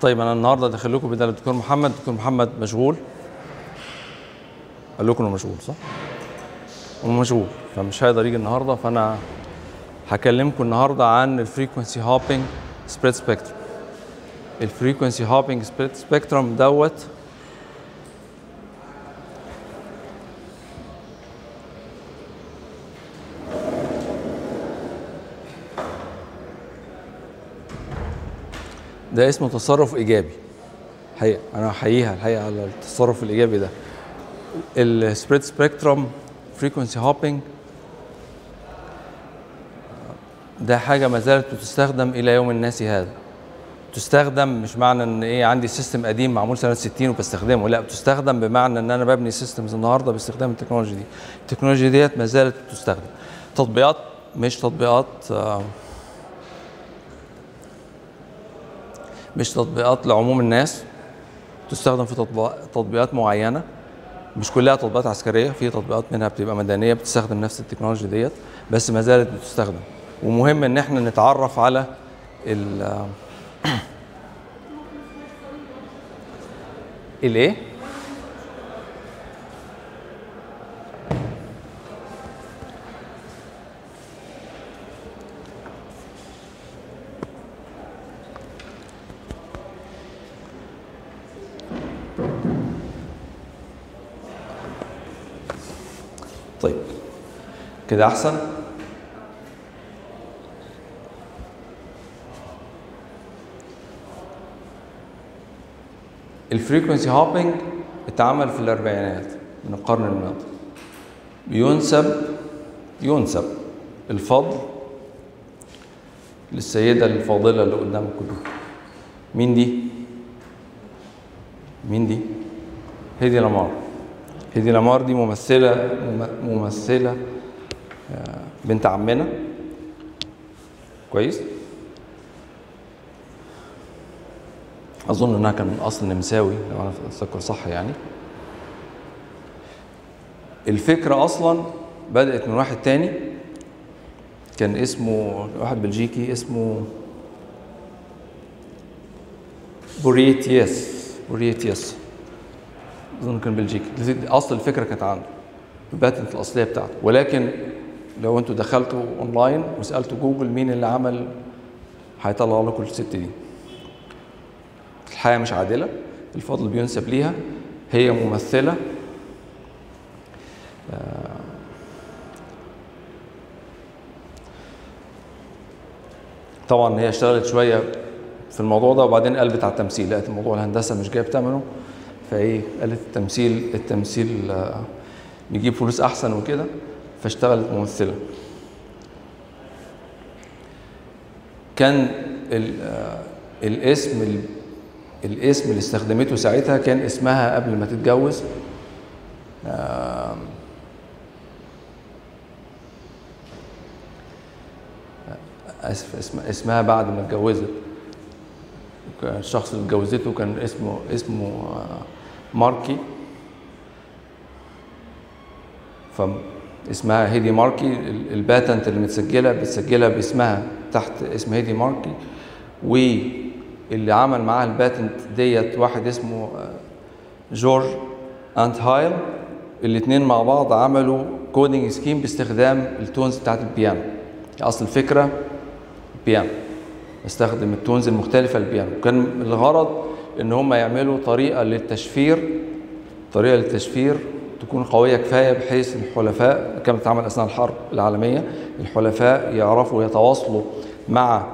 طيب انا النهارده داخل لكم بدل الدكتور محمد الدكتور محمد مشغول قال لكم انه مشغول صح؟ هو مشغول فمش هيقدر يجي النهارده فانا هكلمكم النهارده عن الفريكونسي هوبينج سبريد سبيكتروم الفريكونسي هوبينج سبريد سبيكتروم دوت ده اسمه تصرف ايجابي حقيقة انا احييها الحقيقه على التصرف الايجابي ده السبريد سبيكتروم فريكونسي هوبينج ده حاجه ما زالت بتستخدم الى يوم الناس هذا تستخدم مش معنى ان ايه عندي سيستم قديم معمول سنه 60 وبستخدمه لا بتستخدم بمعنى ان انا ببني سيستمز النهارده باستخدام التكنولوجيا دي التكنولوجيا ديت ما زالت بتستخدم تطبيقات مش تطبيقات آه مش تطبيقات لعموم الناس تستخدم في تطبيقات تطبيقات معينه مش كلها تطبيقات عسكريه في تطبيقات منها بتبقى مدنيه بتستخدم نفس التكنولوجيا ديت بس ما زالت بتستخدم ومهم ان احنا نتعرف على ال الايه طيب كده احسن الفريكونسي هوبينج اتعمل في الاربعينات من القرن الماضي بينسب ينسب الفضل للسيدة الفاضلة اللي قدامكم دي مين دي؟ مين دي؟ هيدي لامار هيدي لامار دي ممثلة ممثلة بنت عمنا كويس أظن إنها كان من أصل نمساوي لو أنا أتذكر صح يعني الفكرة أصلا بدأت من واحد تاني كان اسمه واحد بلجيكي اسمه بوريتياس بوريتياس اظن كان بلجيكي اصل الفكره كانت عنده الباتنت الاصليه بتاعته ولكن لو انتوا دخلتوا اونلاين وسالتوا جوجل مين اللي عمل هيطلع لكم الست دي الحياه مش عادله الفضل بينسب ليها هي ممثله طبعا هي اشتغلت شويه في الموضوع ده وبعدين قلبت على التمثيل لقت الموضوع الهندسه مش جايب ثمنه فايه قالت التمثيل التمثيل بيجيب فلوس احسن وكده فاشتغلت ممثله كان الاسم الاسم اللي استخدمته ساعتها كان اسمها قبل ما تتجوز اسف اسمها بعد ما اتجوزت الشخص اللي اتجوزته كان اسمه اسمه ماركي فاسمها هيدي ماركي الباتنت اللي متسجله بتسجلها باسمها تحت اسم هيدي ماركي واللي عمل معاها الباتنت ديت واحد اسمه جورج انت هايل الاثنين مع بعض عملوا كودينج سكيم باستخدام التونز بتاعت البيانو اصل الفكره بيانو استخدم التونز المختلفة للبيانو كان الغرض ان هم يعملوا طريقة للتشفير طريقة للتشفير تكون قوية كفاية بحيث الحلفاء كانت بتتعمل أثناء الحرب العالمية الحلفاء يعرفوا يتواصلوا مع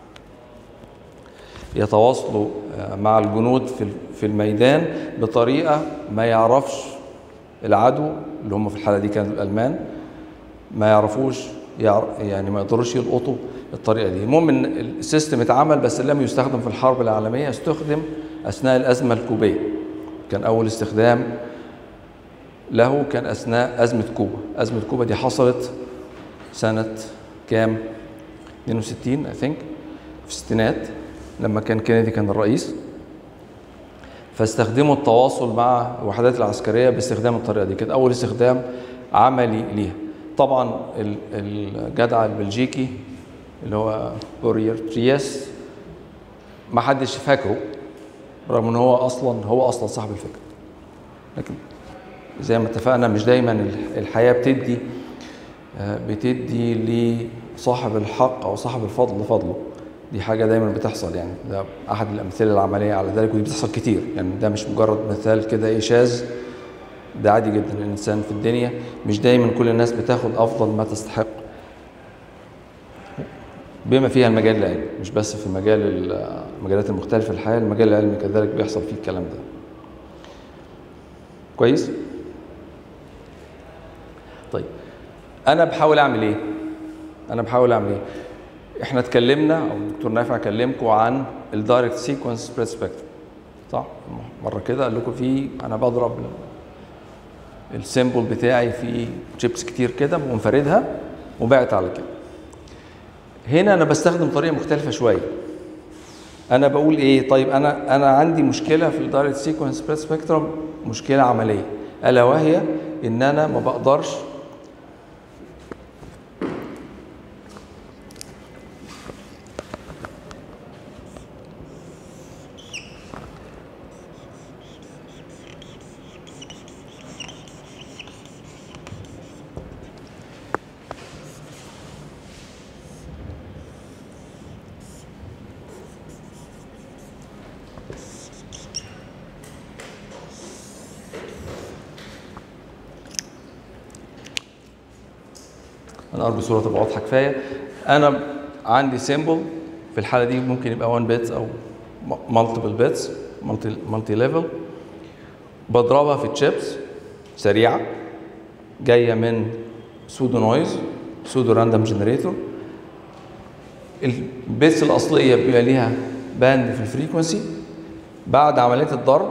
يتواصلوا مع الجنود في في الميدان بطريقة ما يعرفش العدو اللي هم في الحالة دي كانوا الألمان ما يعرفوش يعني ما يقدروش يلقطوا الطريقه دي المهم ان السيستم اتعمل بس لم يستخدم في الحرب العالميه استخدم اثناء الازمه الكوبيه كان اول استخدام له كان اثناء ازمه كوبا ازمه كوبا دي حصلت سنه كام 62 اي ثينك في الستينات لما كان كينيدي كان الرئيس فاستخدموا التواصل مع الوحدات العسكريه باستخدام الطريقه دي كانت اول استخدام عملي ليها طبعا الجدع البلجيكي اللي هو بورير ترياس ما حدش فاكره رغم ان هو اصلا هو اصلا صاحب الفكره لكن زي ما اتفقنا مش دايما ال- الحياه بتدي آه، بتدي لصاحب الحق او صاحب الفضل فضله دي حاجه دايما بتحصل يعني ده احد الامثله العمليه على ذلك ودي بتحصل كتير يعني ده مش مجرد مثال كده ايه شاذ ده عادي جدا الانسان في الدنيا مش دايما كل الناس بتاخد افضل ما تستحق بما فيها المجال العلمي مش بس في مجال ال- المجالات المختلفه في الحياه المجال العلمي كذلك بيحصل فيه الكلام ده كويس طيب انا بحاول اعمل ايه انا بحاول اعمل ايه احنا اتكلمنا او الدكتور نافع كلمكم عن الدايركت سيكونس سبريد سبيكترم صح مره كده قال لكم في انا بضرب السيمبل بتاعي في شيبس كتير كده ومفردها وبعت على كده هنا انا بستخدم طريقه مختلفه شويه انا بقول ايه طيب انا انا عندي مشكله في الدايركت سيكونس سبريد سبيكترم مشكله عمليه الا وهي ان انا ما بقدرش انا ارجو الصوره تبقى واضحه كفايه انا عندي سيمبل في الحاله دي ممكن يبقى 1 بيتس او مالتيبل بيتس مالتي مالتي ليفل بضربها في تشيبس سريعه جايه من سودو نويز سودو راندوم جنريتور البيتس الاصليه بيبقى ليها باند في الفريكونسي بعد عمليه الضرب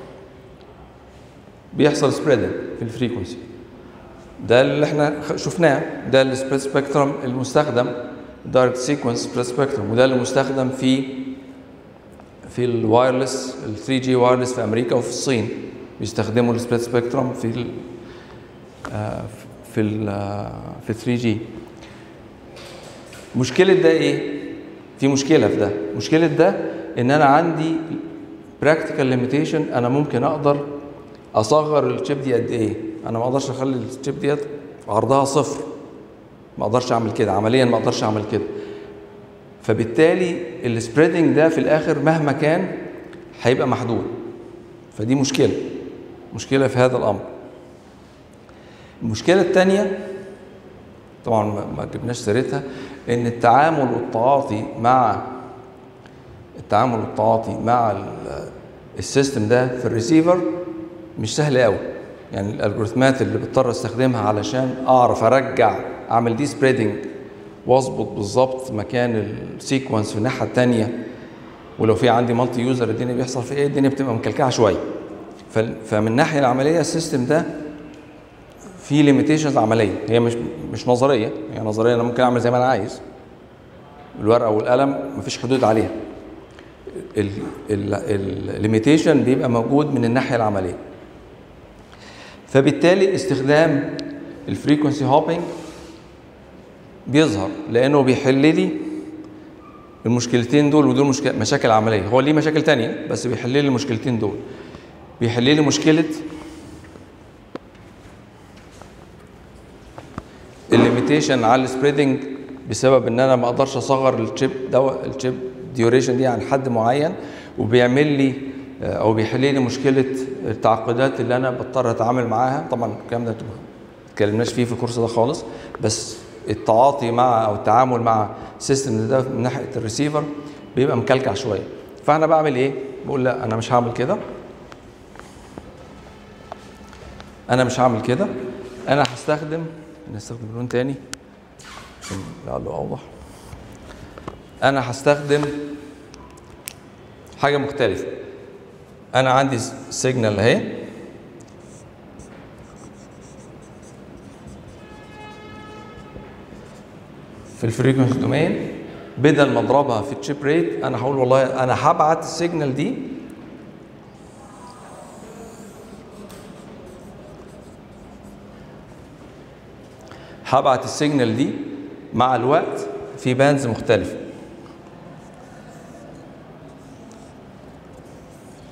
بيحصل سبريدنج في الفريكونسي ده اللي احنا خ- شفناه ده السبريد سبيكترم المستخدم دايركت سيكونس سبريد سبيكترم وده اللي مستخدم في في الوايرلس ال 3 جي وايرلس في امريكا وفي الصين بيستخدموا السبريد سبيكترم في ال آه، في ال آه، في 3 جي مشكله ده ايه في مشكله في ده مشكله ده ان انا عندي براكتيكال ليميتيشن انا ممكن اقدر اصغر الشيب دي قد ايه انا ما اقدرش اخلي الشيب ديت عرضها صفر ما اقدرش اعمل كده عمليا ما اقدرش اعمل كده فبالتالي السبريدنج ده في الاخر مهما كان هيبقى محدود فدي مشكله مشكله في هذا الامر المشكله الثانيه طبعا ما ما جبناش سيرتها ان التعامل والتعاطي مع التعامل والتعاطي مع ال- السيستم ده في الريسيفر مش سهل قوي يعني الالجوريثمات اللي بضطر استخدمها علشان اعرف ارجع اعمل دي سبريدنج واظبط بالظبط مكان السيكونس في الناحيه الثانيه ولو في عندي مالتي يوزر الدنيا بيحصل في ايه الدنيا بتبقى مكلكعه شويه فال- فمن الناحيه العمليه السيستم ده في ليميتيشنز عمليه هي مش مش نظريه هي نظريه انا ممكن اعمل زي ما انا عايز الورقه والقلم مفيش حدود عليها الليميتيشن بيبقى موجود من الناحيه العمليه فبالتالي استخدام الفريكونسي هوبينج بيظهر لانه بيحل لي المشكلتين دول ودول مشك... مشاكل عمليه هو ليه مشاكل تانية بس بيحل لي المشكلتين دول بيحل لي مشكله الليميتيشن على السبريدنج بسبب ان انا ما اقدرش اصغر الشيب دو الشيب ديوريشن دي عن حد معين وبيعمل لي آه، او بيحل لي مشكله التعقيدات اللي انا بضطر اتعامل معاها طبعا الكلام ده انتوا ما اتكلمناش فيه في الكورس ده خالص بس التعاطي مع او التعامل مع السيستم ده من ناحيه الريسيفر بيبقى مكلكع شويه فانا بعمل ايه بقول لا انا مش هعمل كده انا مش هعمل كده انا هستخدم نستخدم لون تاني عشان لعله اوضح انا هستخدم حاجه مختلفه انا عندي سيجنال اهي في الفريكونسي دومين بدل ما اضربها في التشيب ريت انا هقول والله انا هبعت السيجنال دي هبعت السيجنال دي مع الوقت في باندز مختلفه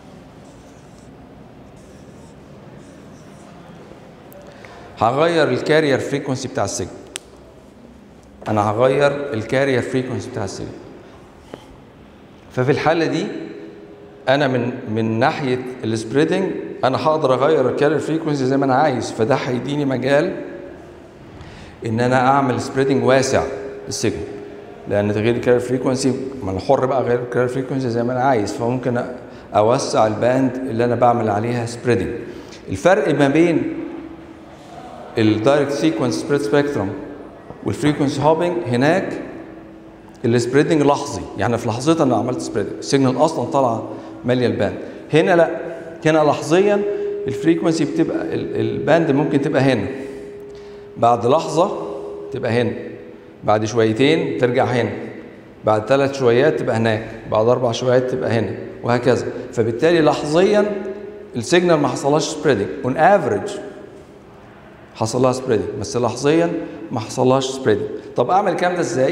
هغير الكارير فريكونسي بتاع السيجنال انا هغير الكارير فريكونسي بتاع السيجنال ففي الحاله دي انا من من ناحيه السبريدنج انا هقدر اغير الكارير فريكونسي زي ما انا عايز فده هيديني مجال ان انا اعمل سبريدنج واسع للسيجنال لان تغيير الكارير فريكونسي ما انا حر بقى اغير الكارير فريكونسي زي ما انا عايز فممكن اوسع الباند اللي انا بعمل عليها سبريدنج الفرق ما بين الدايركت سيكونس سبريد سبيكترم والفريكونسي هوبنج هناك السبريدنج لحظي يعني في لحظتها انا عملت سبريدنج السيجنال اصلا طالعه ماليه الباند هنا لا هنا لحظيا الفريكونسي بتبقى الباند ممكن تبقى هنا بعد لحظه تبقى هنا بعد شويتين ترجع هنا بعد ثلاث شويات تبقى هناك بعد اربع شويات تبقى هنا وهكذا فبالتالي لحظيا السيجنال ما حصلهاش سبريدنج اون افريج حصل لها سبريدنج بس لحظيا ما حصلهاش سبريدنج طب اعمل الكلام ده ازاي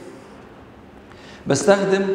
بستخدم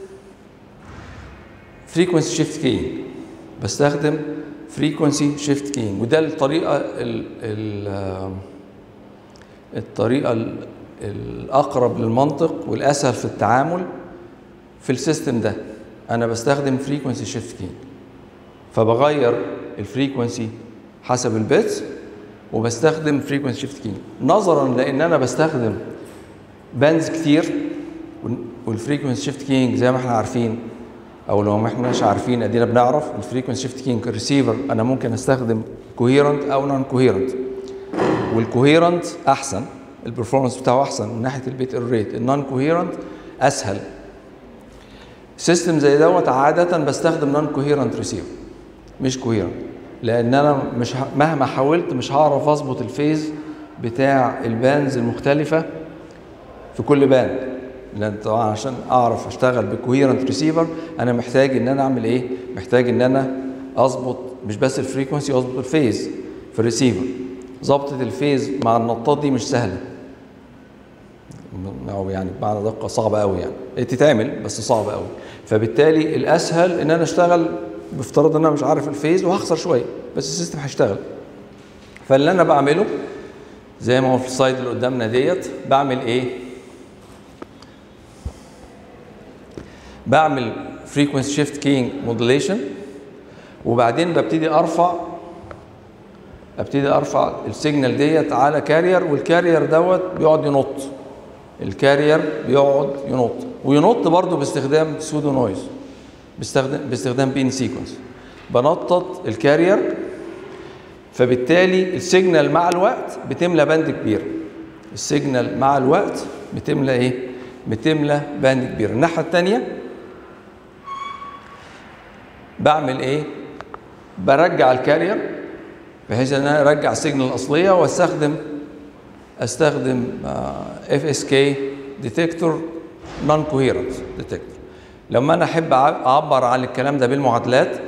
فريكونسي شيفت كينج بستخدم فريكونسي شيفت كينج وده الطريقه ال ال الطريقه ال الاقرب للمنطق والاسهل في التعامل في السيستم ده انا بستخدم فريكونسي شيفت كينج فبغير الفريكونسي حسب البيتس وبستخدم فريكونسي شيفت كينج نظرا لان انا بستخدم باندز كتير والفريكونسي شيفت كينج زي ما احنا عارفين او لو ما احناش عارفين ادينا بنعرف الفريكونسي شيفت كينج الريسيفر انا ممكن استخدم كوهيرنت او نون كوهيرنت والكوهيرنت احسن البرفورمانس بتاعه احسن من ناحيه البيت الريت النون كوهيرنت اسهل سيستم زي دوت عاده بستخدم نون كوهيرنت ريسيفر مش كوهيرنت لان انا مش ه... مهما حاولت مش هعرف اظبط الفيز بتاع البانز المختلفه في كل باند لان طبعا عشان اعرف اشتغل بكوهيرنت ريسيفر انا محتاج ان انا اعمل ايه محتاج ان انا اظبط مش بس الفريكونسي اظبط الفيز في الريسيفر ظبطة الفيز مع النطاط دي مش سهلة أو يعني بمعنى دقة صعبة قوي يعني هي تتعمل بس صعبة قوي فبالتالي الأسهل إن أنا أشتغل بافتراض إن أنا مش عارف الفيز وهخسر شوية بس السيستم هيشتغل فاللي أنا بعمله زي ما هو في السلايد اللي قدامنا ديت بعمل إيه؟ بعمل فريكونسي شيفت كينج موديليشن وبعدين ببتدي ارفع ابتدي ارفع السيجنال ديت على كارير والكارير دوت بيقعد ينط الكارير بيقعد ينط وينط برضه باستخدام سودو نويز باستخدام باستخدام بين سيكونس بنطط الكارير فبالتالي السيجنال مع الوقت بتملى باند كبير السيجنال مع الوقت بتملى ايه بتملى باند كبير الناحيه الثانيه بعمل ايه برجع الكارير بحيث ان انا ارجع السيجنال الاصليه واستخدم استخدم اف اس كي ديتكتور نون كوهيرنت ديتكتور لما انا احب اعبر عن الكلام ده بالمعادلات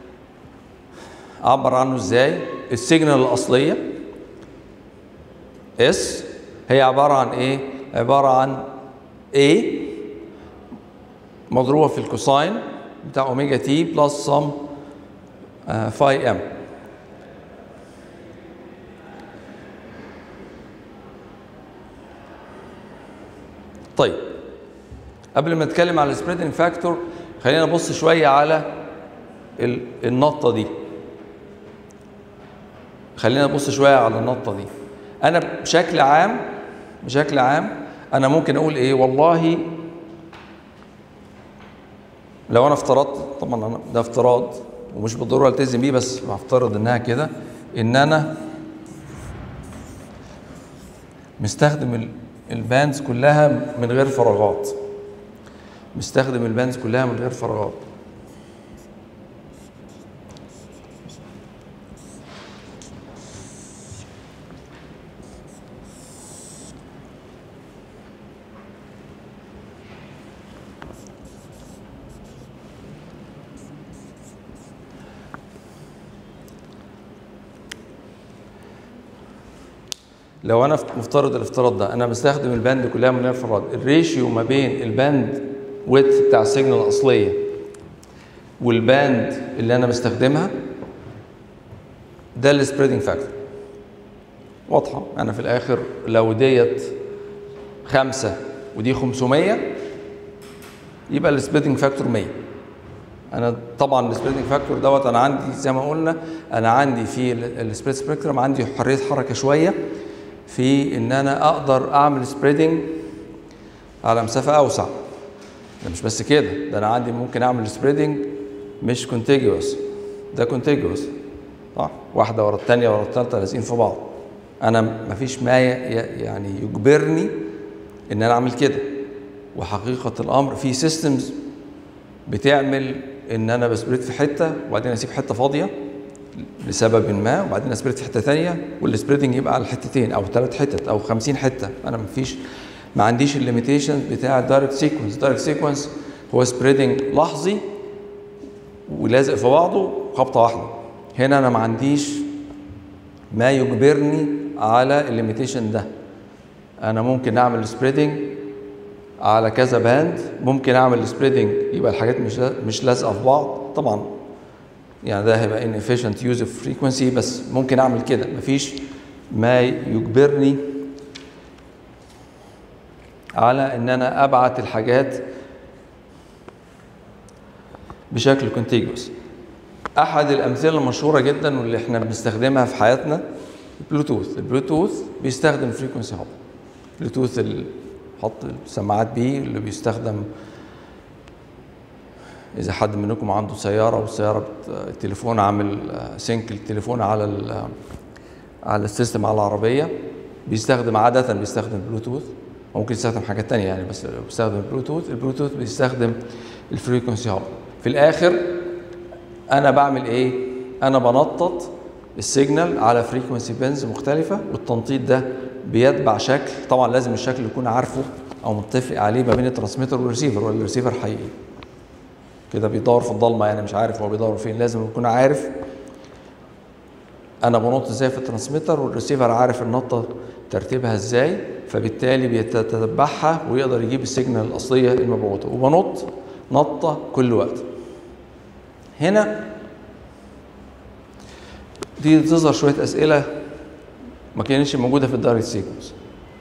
اعبر عنه ازاي السيجنال الاصليه اس هي عباره عن ايه عباره عن A مضروبه في الكوساين بتاع اوميجا تي بلس سم فاي ام طيب قبل ما نتكلم على السبريدنج فاكتور خلينا نبص شويه على النطه دي خلينا نبص شويه على النطه دي انا بشكل عام بشكل عام انا ممكن اقول ايه والله لو انا افترضت طبعا أنا ده افتراض ومش بالضروره التزم بيه بس هفترض انها كده ان انا مستخدم الباندز كلها من غير فراغات مستخدم الباندز كلها من غير فراغات لو انا مفترض الافتراض ده انا بستخدم الباند كلها من غير فراغ الريشيو ما بين الباند ويت بتاع السيجنال الاصليه والباند اللي انا بستخدمها ده السبريدنج فاكتور واضحه انا في الاخر لو ديت خمسة ودي 500 يبقى السبليتنج فاكتور 100 انا طبعا السبليتنج فاكتور دوت انا عندي زي ما قلنا انا عندي في السبريد سبيكترم عندي حريه حركه شويه في ان انا اقدر اعمل سبريدنج على مسافه اوسع ده مش بس كده ده انا عندي ممكن اعمل سبريدنج مش كونتيجوس ده كونتيجوس صح واحده ورا الثانيه ورا الثالثه لازقين في بعض انا مفيش ما ي- يعني يجبرني ان انا اعمل كده وحقيقه الامر في سيستمز بتعمل ان انا بسبريد في حته وبعدين اسيب حته فاضيه لسبب ما وبعدين اسبريد في حته ثانيه والسبريدنج يبقى على الحتتين او ثلاث حتت او 50 حته انا مفيش ما عنديش الليميتيشن بتاع الدايركت سيكونس الدايركت سيكونس هو سبريدنج لحظي ولازق في بعضه خبطه واحده هنا انا ما عنديش ما يجبرني على الليميتيشن ده انا ممكن اعمل سبريدنج على كذا باند ممكن اعمل سبريدنج يبقى الحاجات مش مش لازقه في بعض طبعا يعني ده هيبقى inefficient use of frequency بس ممكن اعمل كده مفيش ما يجبرني على ان انا ابعت الحاجات بشكل كونتيجوس احد الامثله المشهوره جدا واللي احنا بنستخدمها في حياتنا البلوتوث البلوتوث بيستخدم فريكونسي هوب البلوتوث اللي حط السماعات بيه اللي بيستخدم اذا حد منكم عنده سياره والسياره بت- التليفون عامل آه، سينك التليفون على ال- على السيستم على العربيه بيستخدم عاده بيستخدم بلوتوث ممكن يستخدم حاجات تانية يعني بس لو بيستخدم البلوتوث البلوتوث بيستخدم الفريكونسي هوب في الاخر انا بعمل ايه انا بنطط السيجنال على فريكونسي بنز مختلفه والتنطيط ده بيتبع شكل طبعا لازم الشكل يكون عارفه او متفق عليه ما بين الترانسميتر والريسيفر ولا الريسيفر حقيقي كده بيدور في الضلمه يعني مش عارف هو بيدور فين لازم يكون عارف انا بنط ازاي في الترانسميتر والريسيفر عارف النطه ترتيبها ازاي فبالتالي بيتتبعها ويقدر يجيب السيجنال الاصليه المبعوثه وبنط نطه كل وقت هنا دي تظهر شويه اسئله ما كانتش موجوده في الدايركت سيكونس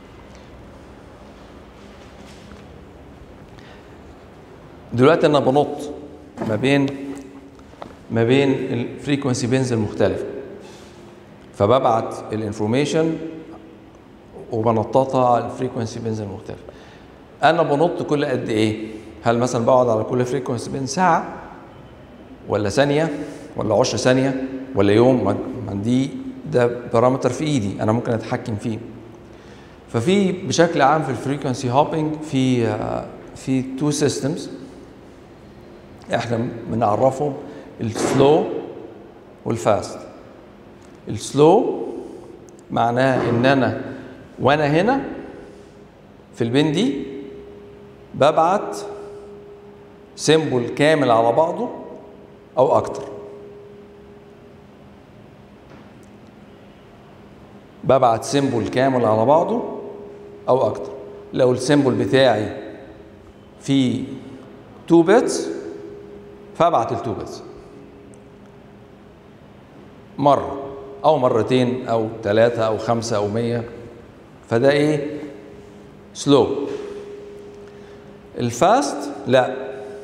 دلوقتي انا بنط ما بين ما بين الفريكونسي بينز المختلفه فببعت الانفورميشن وبنططها على الفريكونسي بينز المختلفه انا بنط كل قد ايه هل مثلا بقعد على كل فريكونسي بين ساعه ولا ثانيه ولا 10 ثانيه ولا يوم ما ما دي ده بارامتر في ايدي انا ممكن اتحكم فيه ففي بشكل عام في الفريكونسي هوبينج في آه، في تو سيستمز احنا بنعرفهم السلو والفاست السلو معناه ان انا وانا هنا في البين دي ببعت سيمبل كامل على بعضه او اكتر ببعت سيمبل كامل على بعضه او اكتر لو السيمبل بتاعي فيه 2 بيتس فابعت ال 2 بيتس مره او مرتين او ثلاثه او خمسه او مية فده ايه سلو الفاست لا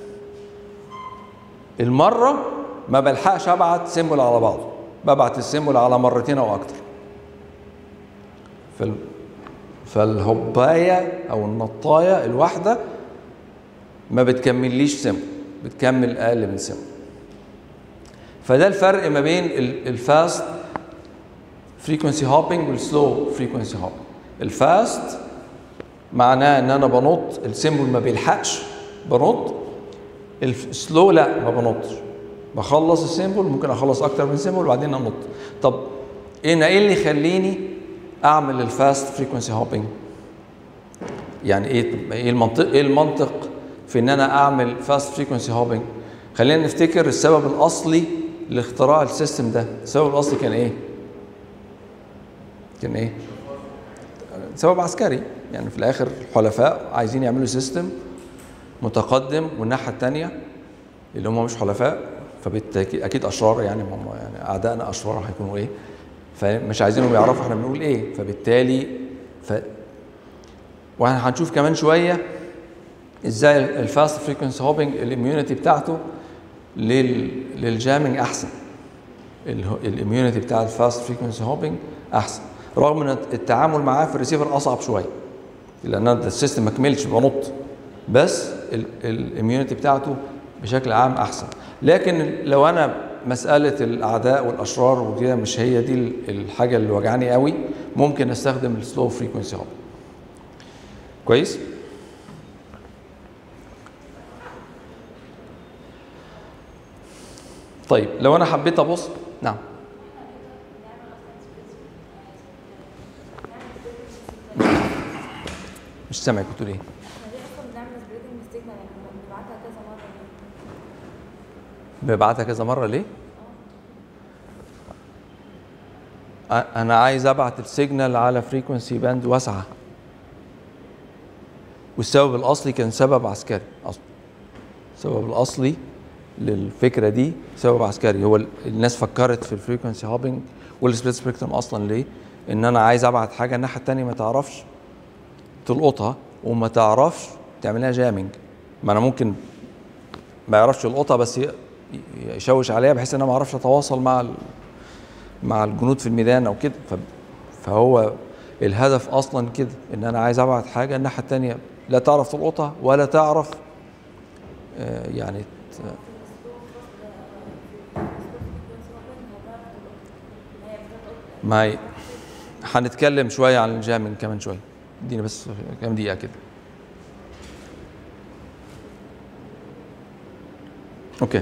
المره ما بلحقش ابعت سيمبل على بعضه ببعت السيمبل على مرتين او اكتر فال... فالهبايه او النطايه الواحده ما بتكمليش سيمبل بتكمل اقل من سيمبل فده الفرق ما بين ال- الفاست فريكونسي هوبينج والسلو فريكونسي هوبينج الفاست معناه ان انا بنط السيمبل ما بيلحقش بنط السلو لا ما بنطش بخلص السيمبل ممكن اخلص اكتر من سيمبل وبعدين انط طب ايه ايه اللي يخليني اعمل الفاست فريكونسي هوبينج يعني ايه ايه المنطق ايه المنطق في ان انا اعمل فاست فريكونسي هوبينج خلينا نفتكر السبب الاصلي لاختراع السيستم ده السبب الاصلي كان ايه كان ايه سبب عسكري يعني في الاخر الحلفاء عايزين يعملوا سيستم متقدم والناحيه الثانيه اللي هم مش حلفاء فبالتاكيد اكيد اشرار يعني هم يعني اعدائنا اشرار هيكونوا ايه فمش عايزينهم يعرفوا احنا بنقول ايه فبالتالي ف واحنا هنشوف كمان شويه ازاي الفاست فريكونسي هوبنج الاميونيتي بتاعته لل للجامنج احسن الاميونيتي بتاع الفاست فريكونسي هوبنج احسن رغم ان التعامل معاه في الريسيفر اصعب شويه لان السيستم ما كملش بنط بس الاميونيتي بتاعته بشكل عام احسن لكن لو انا مساله الاعداء والاشرار وكده مش هي دي الحاجه اللي وجعاني قوي ممكن استخدم السلو فريكونسي هوب كويس طيب لو انا حبيت ابص نعم مش سامعك بتقول ايه احنا ليه اصلا بنعمل سبريدنج سيجنال يعني احنا بنبعتها كذا مره ليه؟ ببعتها كذا مره ليه أ- انا عايز ابعت السيجنال على فريكونسي باند واسعه والسبب الاصلي كان سبب عسكري اصلا السبب الاصلي للفكره دي سبب عسكري هو ال- الناس فكرت في الفريكونسي هوبنج والسبليت سبيكترم اصلا ليه ان انا عايز ابعت حاجه الناحيه التانيه ما تعرفش تلقطها وما تعرفش تعملها جامنج ما انا ممكن ما يعرفش يلقطها بس ي- يشوش عليها بحيث ان انا ما اعرفش اتواصل مع ال- مع الجنود في الميدان او كده ف- فهو الهدف اصلا كده ان انا عايز ابعت حاجه الناحيه التانيه لا تعرف تلقطها ولا تعرف آه، يعني ت- ما هي هنتكلم شويه عن الجامنج كمان شويه اديني بس كام دقيقه كده اوكي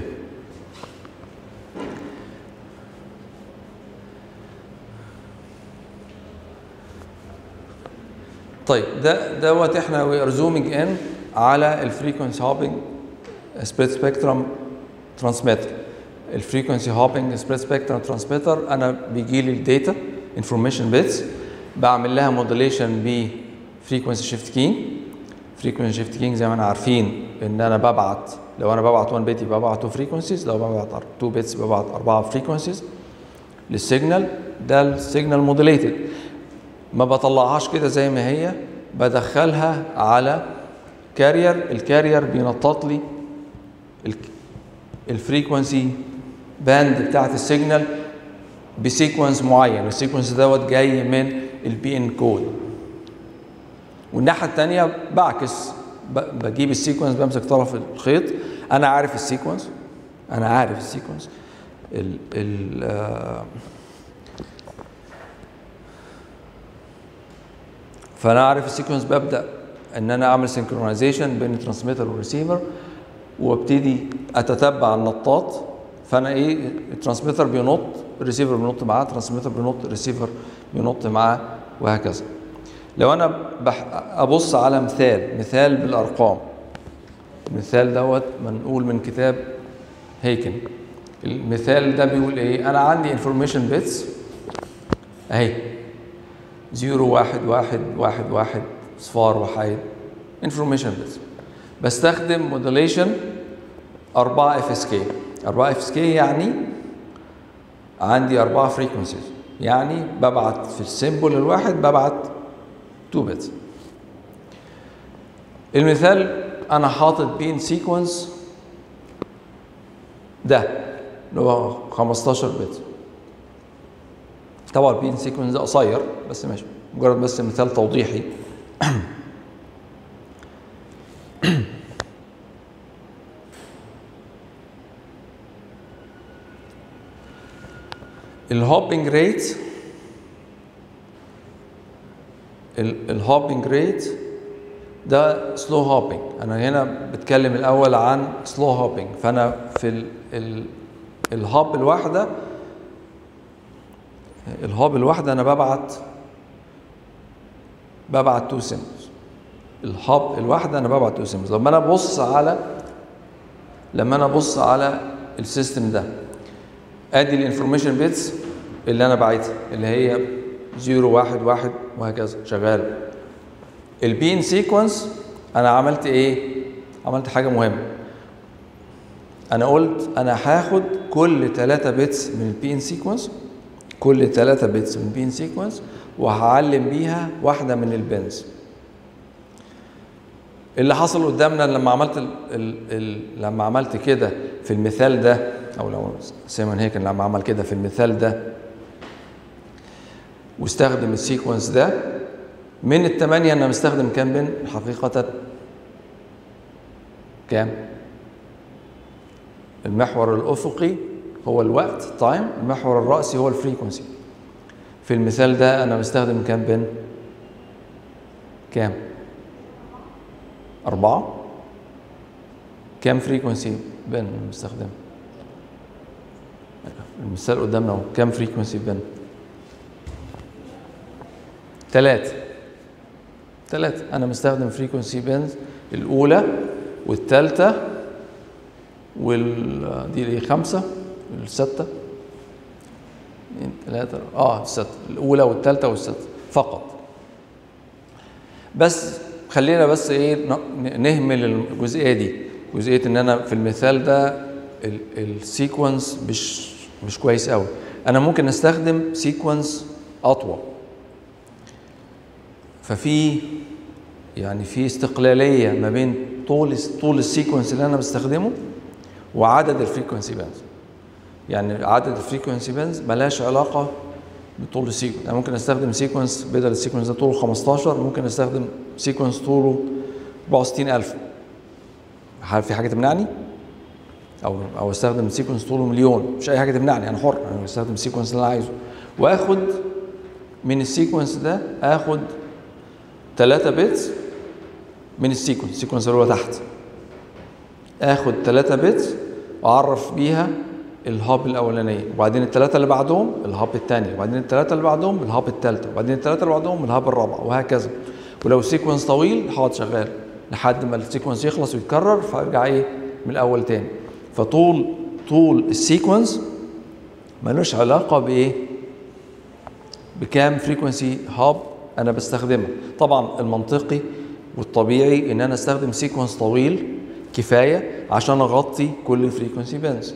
طيب ده دوت احنا وي ار زومينج ان على الفريكونسي هوبنج سبريد سبيكترم ترانسميتر الفريكونسي هوبنج سبريد سبيكترم ترانسميتر انا بيجي لي الداتا انفورميشن بيتس بعمل لها موديليشن ب فريكونسي شيفت كينج فريكونسي شيفت كينج زي ما احنا عارفين ان انا ببعت لو انا ببعت 1 بت يبقى ببعت 2 فريكونسيز لو ببعت 2 بيتس ببعت 4 فريكونسيز للسيجنال ده السيجنال موديليتد ما بطلعهاش كده زي ما هي بدخلها على كارير الكارير بينطط لي الفريكونسي باند بتاعت السيجنال بسيكونس معين والسيكونس دوت جاي من البي ان كود والناحيه الثانيه بعكس ب- بجيب السيكونس بمسك طرف الخيط انا عارف السيكونس انا عارف السيكونس ال ال آه فانا عارف السيكونس ببدا ان انا اعمل سنكرونايزيشن بين الترانسميتر والريسيفر وابتدي اتتبع النطاط فانا ايه الترانسميتر بينط الريسيفر بينط معاه الترانسميتر بينط الريسيفر بينط معاه وهكذا لو انا بح ابص على مثال مثال بالارقام المثال دوت منقول من كتاب هيكن المثال ده بيقول ايه انا عندي انفورميشن بيتس اهي زيرو واحد واحد واحد واحد صفار وحيد انفورميشن بيتس بستخدم موديليشن 4 اف اس كي 4 اف اس كي يعني عندي أربعة فريكونسيز يعني ببعت في السيمبل الواحد ببعت 2 بيتس المثال انا حاطط بين سيكونس ده اللي هو 15 بت طبعا البين سيكونس ده قصير بس ماشي مجرد بس مثال توضيحي الهوبنج ريت الهوبنج ريت ده سلو هوبنج انا هنا بتكلم الاول عن سلو هوبنج فانا في ال ال الهوب الواحده الهوب الواحده انا ببعت ببعت تو سيمبلز الهوب الواحده انا ببعت تو سيمبلز لما انا ابص على لما انا ابص على السيستم ده ادي الانفورميشن بيتس اللي انا باعتها اللي هي 0 1 1 وهكذا شغال البين سيكونس انا عملت ايه عملت حاجه مهمه انا قلت انا هاخد كل 3 بيتس من البين سيكونس كل 3 بيتس من بين سيكونس وهعلم بيها واحده من البنز اللي حصل قدامنا لما عملت ال ال ال لما عملت كده في المثال ده او لو سيمون هيكن لما عمل كده في المثال ده واستخدم السيكونس ده من الثمانية أنا مستخدم كام بن حقيقة كام المحور الأفقي هو الوقت تايم المحور الرأسي هو الفريكونسي في المثال ده أنا مستخدم كام بن كام أربعة كام فريكونسي بن مستخدم المثال قدامنا اهو كام فريكونسي بن ثلاثة ثلاثة أنا مستخدم فريكونسي بنز الأولى والثالثة وال دي اللي خمسة الستة اثنين ثلاثة اه الستة الأولى والثالثة والستة فقط بس خلينا بس ايه ن- نهمل الجزئية دي جزئية ان انا في المثال ده السيكونس مش مش كويس قوي انا ممكن استخدم سيكونس اطول ففي يعني في استقلاليه ما بين طول طول السيكونس اللي انا بستخدمه وعدد الفريكونسي بانز يعني عدد الفريكونسي بانز ملهاش علاقه بطول السيكونس انا ممكن استخدم سيكونس بدل السيكونس ده طوله 15 ممكن استخدم سيكونس طوله 64000 هل في حاجه تمنعني او او استخدم سيكونس طوله مليون مش اي حاجه تمنعني انا حر انا بستخدم السيكونس اللي انا عايزه واخد من السيكونس ده اخد 3 بيتس من السيكونس السيكونس اللي هو تحت اخد 3 بيتس واعرف بيها الهاب الاولانيه وبعدين الثلاثه اللي بعدهم الهاب الثانيه وبعدين الثلاثه اللي بعدهم الهاب الثالثه وبعدين الثلاثه اللي بعدهم الهاب الرابعه وهكذا ولو سيكونس طويل هقعد شغال لحد ما السيكونس يخلص ويتكرر فارجع ايه من الاول تاني فطول طول السيكونس ملوش علاقه بايه بكام فريكونسي هاب انا بستخدمها طبعا المنطقي والطبيعي ان انا استخدم سيكونس طويل كفايه عشان اغطي كل الفريكونسي بانز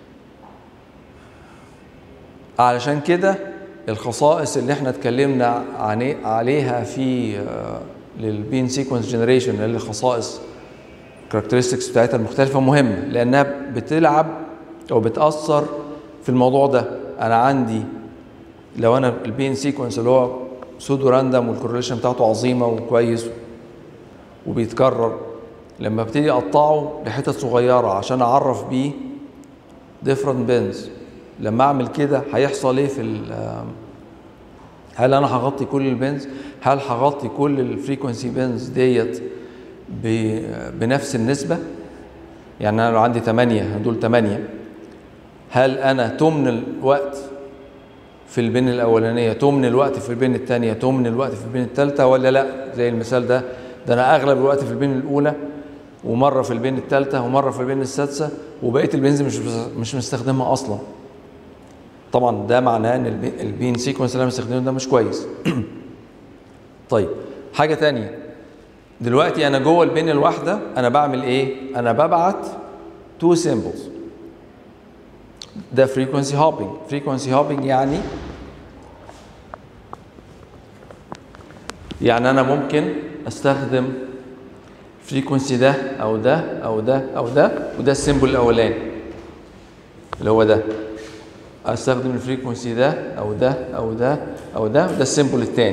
علشان كده الخصائص اللي احنا اتكلمنا عن- عليها في آه، للبين سيكونس جنريشن اللي هي الخصائص الكاركترستكس بتاعتها المختلفة مهمة لأنها بتلعب أو بتأثر في الموضوع ده أنا عندي لو أنا البين سيكونس اللي هو سودو راندم والكورليشن بتاعته عظيمة وكويس وبيتكرر لما ابتدي أقطعه لحتت صغيرة عشان أعرف بيه different bins لما أعمل كده هيحصل إيه في ال- هل أنا هغطي كل البنز؟ هل هغطي كل الفريكونسي بنز ديت ب- بنفس النسبة يعني أنا لو عندي 8 دول 8 هل أنا تمن الوقت في البن الأولانية تمن الوقت في البن الثانية تمن الوقت في البن الثالثة ولا لا زي المثال ده ده أنا أغلب الوقت في البن الأولى ومرة في البن الثالثة ومرة في البن السادسة وبقية البنز مش مش مستخدمها أصلا طبعا ده معناه ان البي- البين سيكونس اللي انا مستخدمه ده مش كويس طيب حاجه تانية دلوقتي انا جوه البين الواحده انا بعمل ايه انا ببعت تو سيمبلز ده فريكونسي هوبينج فريكونسي هوبينج يعني يعني انا ممكن استخدم فريكونسي ده او ده او ده او ده وده السيمبل الاولاني اللي هو ده استخدم الفريكونسي ده او ده او ده او ده وده السيمبل الثاني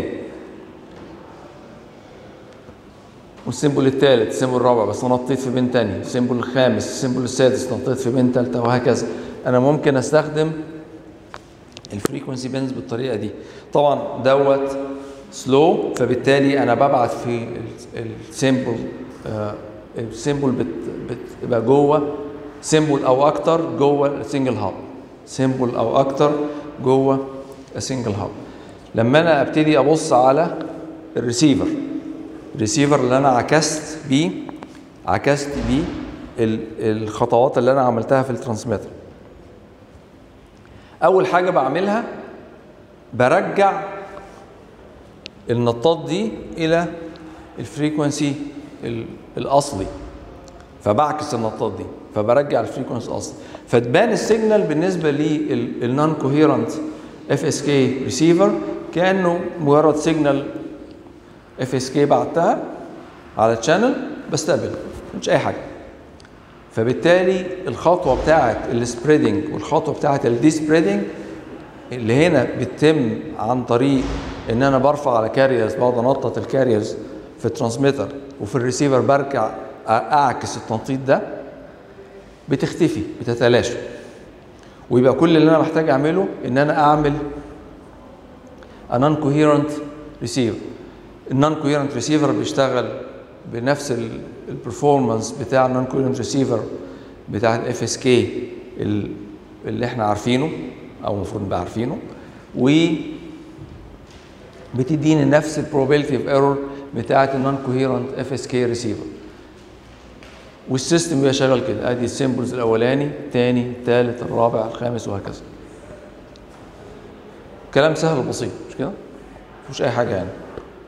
والسيمبل الثالث السيمبل الرابع بس انا نطيت في بين تاني السيمبل الخامس السيمبل السادس نطيت في بين ثالثه وهكذا انا ممكن استخدم الفريكونسي بينز بالطريقه دي طبعا دوت سلو فبالتالي انا ببعت في السيمبل السيمبل بتبقى جوه سيمبل او اكتر جوه السنجل هاب سيمبل او اكتر جوه السنجل هاب لما انا ابتدي ابص على الريسيفر الريسيفر اللي انا عكست بيه عكست بيه ال- الخطوات اللي انا عملتها في الترانسميتر اول حاجه بعملها برجع النطاط دي الى الفريكونسي ال- الاصلي فبعكس النطاط دي فبرجع الفريكونسي الاصلي فتبان السيجنال بالنسبه للنون كوهيرنت اف اس كي ريسيفر كانه مجرد سيجنال اف اس كي بعتها على تشانل بستقبل مش اي حاجه فبالتالي الخطوه بتاعه السبريدنج والخطوه بتاعه الدي سبريدنج اللي هنا بتتم عن طريق ان انا برفع على كاريرز بقعد انطط الكاريرز في الترانسميتر وفي الريسيفر برجع اعكس التنطيط ده بتختفي بتتلاشى ويبقى كل اللي انا محتاج اعمله ان انا اعمل نون كوهيرنت ريسيفر النون كوهيرنت ريسيفر بيشتغل بنفس البرفورمانس بتاع النون كوهيرنت ريسيفر بتاع الاف اس كي اللي احنا عارفينه او المفروض نبقى عارفينه و بتديني نفس البروبابيلتي اوف ايرور بتاعه النون كوهيرنت اف اس كي ريسيفر والسيستم بيبقى شغال كده ادي السيمبلز الاولاني الثاني الثالث الرابع الخامس وهكذا كلام سهل وبسيط مش كده مفيش اي حاجه يعني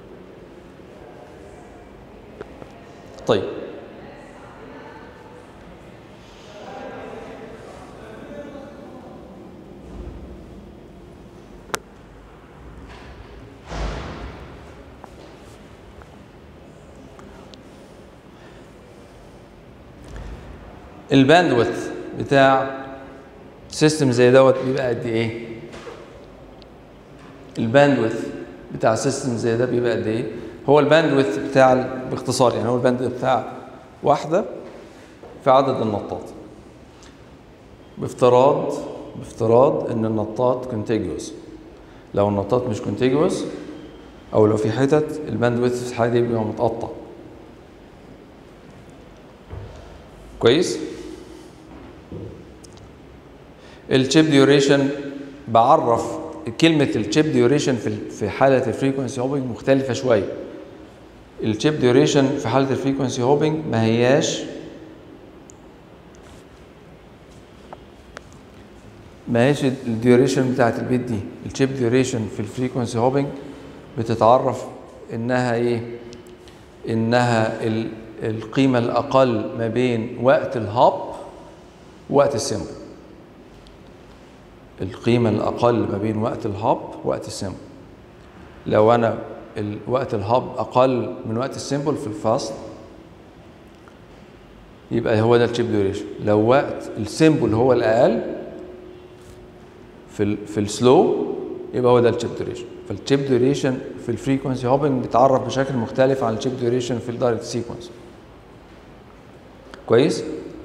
طيب الباندويث بتاع سيستم زي دوت بيبقى قد ايه الباندويث بتاع سيستم زي ده بيبقى قد ايه هو الباندويث بتاع باختصار يعني هو الباندويث بتاع واحده في عدد النطات بافتراض بافتراض ان النطاط كونتيجوس لو النطاط مش كونتيجوس او لو في حتت الباندويث في الحاله دي بيبقى متقطع كويس الشيب ديوريشن بعرف كلمة الشيب ديوريشن في في حالة الفريكونسي هوبنج مختلفة شوية. الشيب ديوريشن في حالة الفريكونسي هوبنج ما هياش ما هيش الديوريشن بتاعت البيت دي، الشيب ديوريشن في الفريكونسي هوبنج بتتعرف انها ايه؟ انها ال القيمة الأقل ما بين وقت الهاب ووقت السيمبل القيمة الأقل ما بين وقت الهاب ووقت السيمبل لو أنا وقت الهاب أقل من وقت السيمبل في الفاست يبقى هو ده الشيب ديوريشن لو وقت السيمبل هو الأقل في ال في السلو يبقى هو ده الشيب ديوريشن فالشيب ديوريشن في الفريكونسي هوبنج بيتعرف بشكل مختلف عن الشيب ديوريشن في الدايركت سيكونس كويس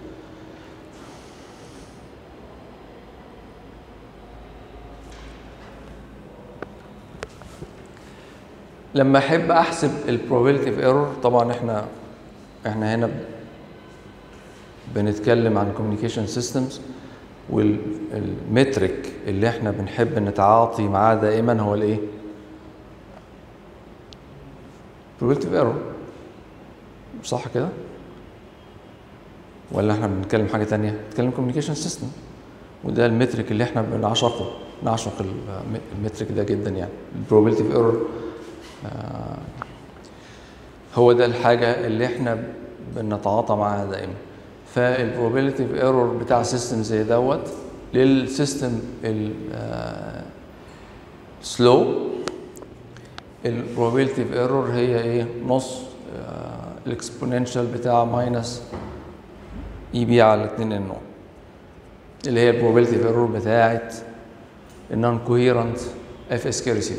لما احب احسب البروبابيلتي اوف ايرور طبعا احنا احنا هنا بنتكلم عن كوميونيكيشن سيستمز والمترك اللي احنا بنحب نتعاطي معاه دائما هو الايه؟ probability of error صح كده؟ ولا احنا بنتكلم حاجه تانية؟ بنتكلم كوميونيكيشن سيستم وده المترك اللي احنا بنعشقه نعشق المترك ده جدا يعني probability of error آه هو ده الحاجه اللي احنا بنتعاطى معاها دائما فالبروبابيلتي اوف ايرور بتاع سيستم زي دوت للسيستم سلو البروبابيلتي اوف ايرور هي ايه نص الاكسبوننشال بتاع ماينس اي بي على 2 ان او اللي هي البروبابيلتي اوف ايرور بتاعت النون كوهيرنت اف اس كي ريسيفر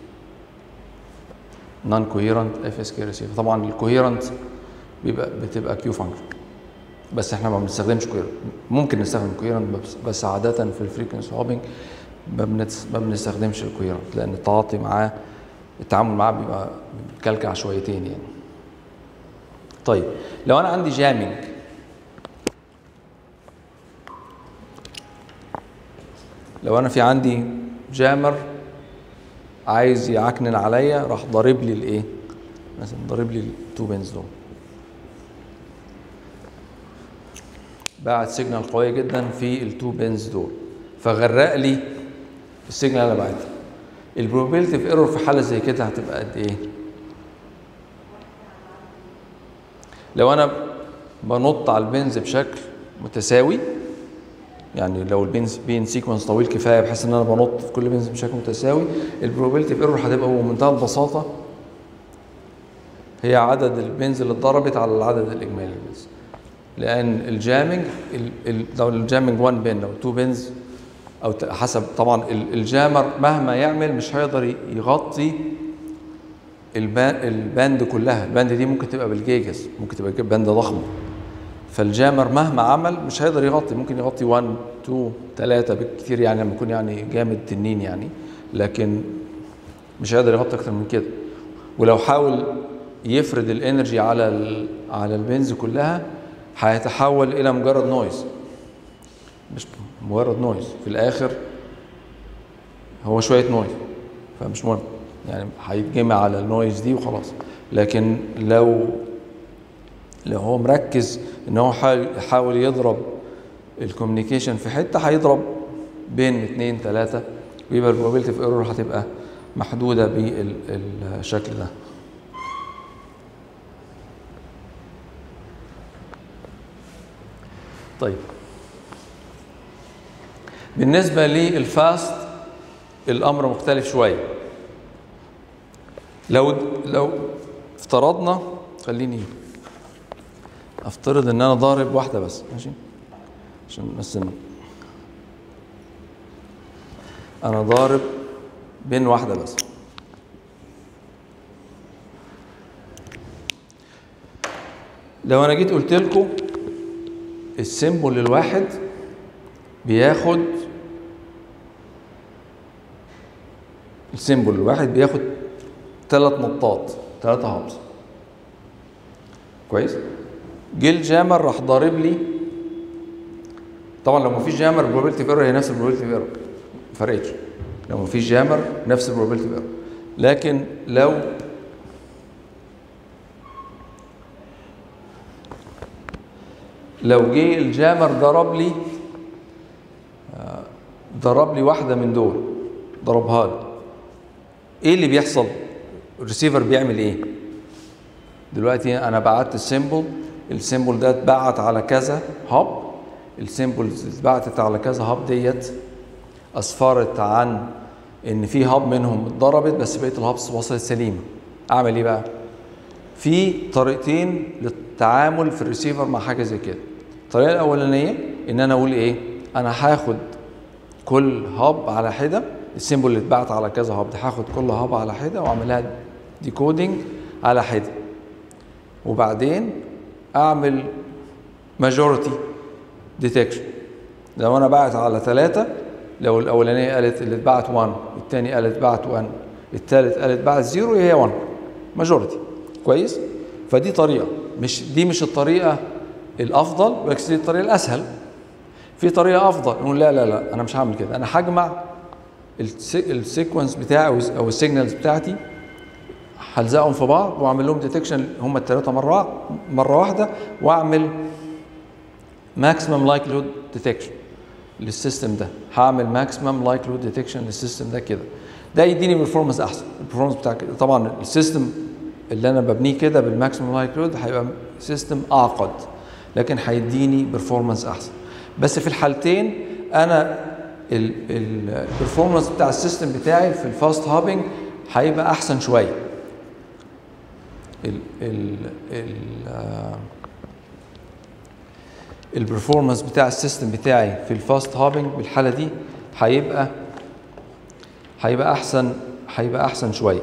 نون كوهيرنت اف اس كي ريسيفر طبعا الكوهيرنت بيبقى بتبقى كيو فانكشن بس احنا ما بنستخدمش كويرنت ممكن نستخدم كويرنت بس, بس عاده في الفريكونسي هوبنج ما, بنتس... ما بنستخدمش الكويرنت لان التعاطي معاه التعامل معاه بيبقى كلكع شويتين يعني طيب لو انا عندي جامنج لو انا في عندي جامر عايز يعكنن عليا راح ضارب لي الايه مثلا ضارب لي التو بنز دول بعت سيجنال قويه جدا في التو بنز دول فغرق لي السيجنال اللي انا بعتها البروبابيلتي اوف ايرور في حاله زي كده هتبقى قد ايه لو انا بنط على البنز بشكل متساوي يعني لو البينز بين سيكونس طويل كفايه بحيث ان انا بنط في كل بينز بشكل متساوي البروبابيلتي ايرور هتبقى بمنتهى البساطه هي عدد البنز اللي اتضربت على العدد الاجمالي للبنز لان الجامنج ال- ال- لو الجامنج 1 بن او 2 بنز او ت- حسب طبعا ال- الجامر مهما يعمل مش هيقدر ي- يغطي البا- الباند كلها الباند دي ممكن تبقى بالجيجز ممكن تبقى باند ضخمه فالجامر مهما عمل مش هيقدر يغطي ممكن يغطي 1 2 3 بالكثير يعني لما يكون يعني جامد تنين يعني لكن مش هيقدر يغطي اكتر من كده ولو حاول يفرد الانرجي على ال على البنز كلها هيتحول الى مجرد نويز مش مجرد نويز في الاخر هو شويه نويز فمش مهم يعني هيتجمع على النويز دي وخلاص لكن لو لو هو مركز ان هو حاول يحاول يضرب الكوميونيكيشن في حته هيضرب بين اتنين تلاته ويبقى البروبابيلتي اوف ايرور هتبقى محدوده بالشكل ده طيب بالنسبة للفاست الأمر مختلف شوية لو لو افترضنا خليني افترض ان انا ضارب واحدة بس ماشي عشان بس ن- انا ضارب بين واحدة بس لو انا جيت قلت لكم السيمبل الواحد بياخد السيمبل الواحد بياخد ثلاث نطات ثلاثة هابس كويس جه الجامر راح ضارب لي طبعا لو مفيش جامر البروبابيلتي ايرور هي نفس البروبابيلتي ايرور ما فرقتش لو مفيش جامر نفس البروبابيلتي ايرور لكن لو لو جه الجامر ضرب لي آه، ضرب لي واحدة من دول ضربها لي ايه اللي بيحصل الريسيفر بيعمل ايه دلوقتي انا بعت السيمبل السيمبل ده اتبعت على كذا هاب السيمبل اتبعتت على كذا هاب ديت اسفرت عن ان في هاب منهم اتضربت بس بقيه الهابس وصلت سليمه اعمل ايه بقى في طريقتين للتعامل في الريسيفر مع حاجه زي كده الطريقه الاولانيه ان انا اقول ايه انا هاخد كل هاب على حده السيمبل اللي اتبعت على كذا هاب ده هاخد كل هاب على حده واعملها ديكودنج على حده وبعدين اعمل ماجورتي ديتكشن لو انا بعت على ثلاثة لو الاولانيه قالت اللي اتبعت 1 الثاني قالت بعت 1 الثالث قالت بعت 0 هي 1 ماجورتي كويس فدي طريقه مش دي مش الطريقه الافضل بالعكس دي الطريقه الاسهل في طريقه افضل نقول لا لا لا انا مش هعمل كده انا هجمع السي- السيكونس بتاعي او الس- او السيجنالز بتاعتي هلزقهم في بعض واعمل لهم ديتكشن هم الثلاثه مره مره واحده واعمل ماكسيمم لايكلود ديتكشن للسيستم ده هعمل ماكسيمم لايكلود ديتكشن للسيستم ده كده ده يديني برفورمانس احسن البرفورمانس بتاع كده طبعا السيستم اللي انا ببنيه كده بالماكسيمم لايكلود هيبقى سيستم اعقد لكن هيديني برفورمانس احسن بس في الحالتين انا البرفورمانس بتاع السيستم بتاعي في الفاست هابنج هيبقى احسن شويه ال ال ال آه، البرفورمانس بتاع السيستم بتاعي في الفاست هابنج بالحاله دي هيبقى هيبقى احسن هيبقى احسن شويه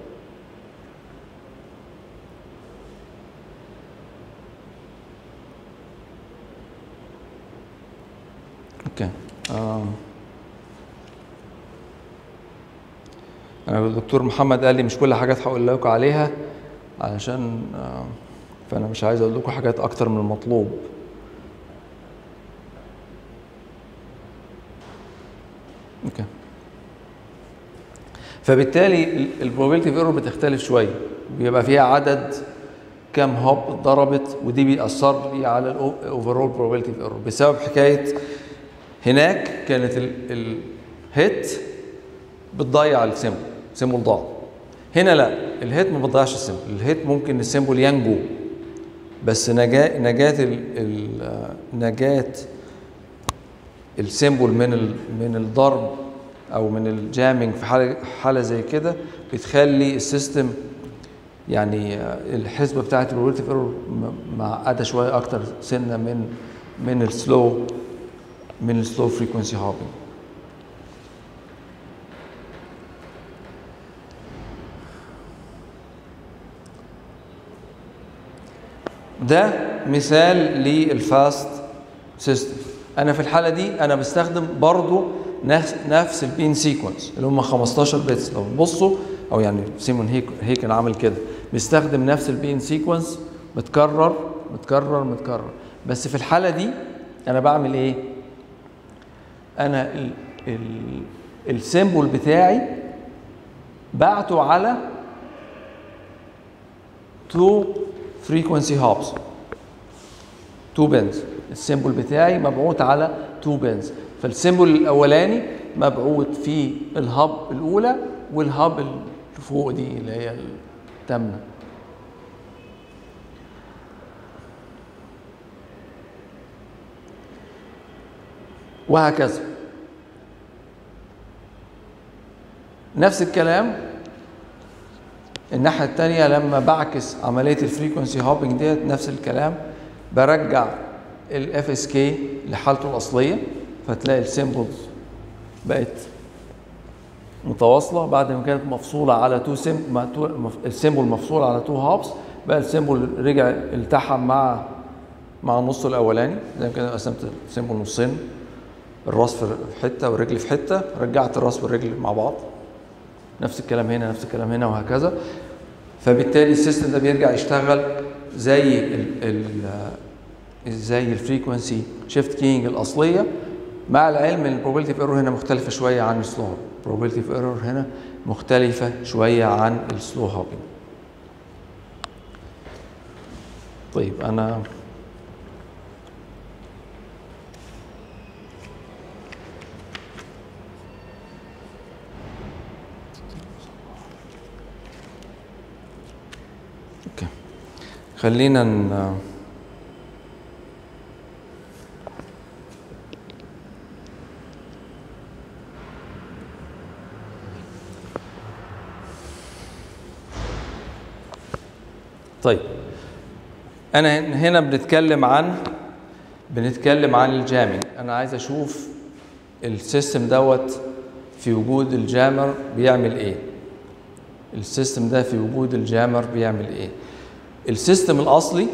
اوكي آم. انا الدكتور محمد قال لي مش كل حاجات هقول لكم عليها علشان آم، فانا مش عايز اقول لكم حاجات اكتر من المطلوب اوكي فبالتالي البروبابيلتي اوف ايرور بتختلف شويه بيبقى فيها عدد كام هوب اتضربت ودي بيأثر لي على الاوفرول بروبابيلتي اوف ايرور بسبب حكايه هناك كانت الهيت بتضيع السيمبل سيمبل ضاع هنا لا الهيت ما بتضيعش السيمبل الهيت ممكن السيمبل ينجو بس نجاة نجاة ال ال نجاة السيمبل من ال من الضرب او من الجامنج في حاله حاله زي كده بتخلي السيستم يعني آه، الحسبه بتاعت الريليتيف ايرور معقده شويه اكتر سنه من من السلو من السلو فريكونسي هوبينج ده مثال للفاست سيستم انا في الحاله دي انا بستخدم برضو نفس نفس البين سيكونس اللي هم 15 بيتس لو تبصوا او يعني سيمون هيك هيكل عامل كده بيستخدم نفس البين سيكونس متكرر متكرر متكرر بس في الحاله دي انا بعمل ايه انا ال ال السيمبل بتاعي بعته على تو فريكونسي هابس تو بنز السيمبل بتاعي مبعوث على تو بنز فالسيمبل الاولاني مبعوث في الهاب الاولى والهاب اللي فوق دي اللي هي الثامنه وهكذا نفس الكلام الناحية التانية لما بعكس عملية الفريكونسي هوبينج ديت نفس الكلام برجع الاف اس كي لحالته الأصلية فتلاقي السيمبلز بقت متواصلة بعد ما كانت مفصولة على تو سيم السيمبل مفصول على تو هابس بقى السيمبل رجع التحم مع مع النص الأولاني زي ما كده قسمت السيمبل نصين الراس في حتة والرجل في حتة رجعت الراس والرجل مع بعض نفس الكلام هنا نفس الكلام هنا وهكذا فبالتالي السيستم ده بيرجع يشتغل زي ال ال زي الفريكونسي شيفت كينج الاصليه مع العلم ان البروبابيلتي اوف ايرور هنا مختلفه شويه عن السلو هوب البروبابيلتي اوف ايرور هنا مختلفه شويه عن السلو هوبينج طيب انا اوكي خلينا ن... طيب انا هنا بنتكلم عن بنتكلم عن الجامنج انا عايز اشوف السيستم دوت في وجود الجامر بيعمل ايه السيستم ده في وجود الجامر بيعمل ايه السيستم الاصلي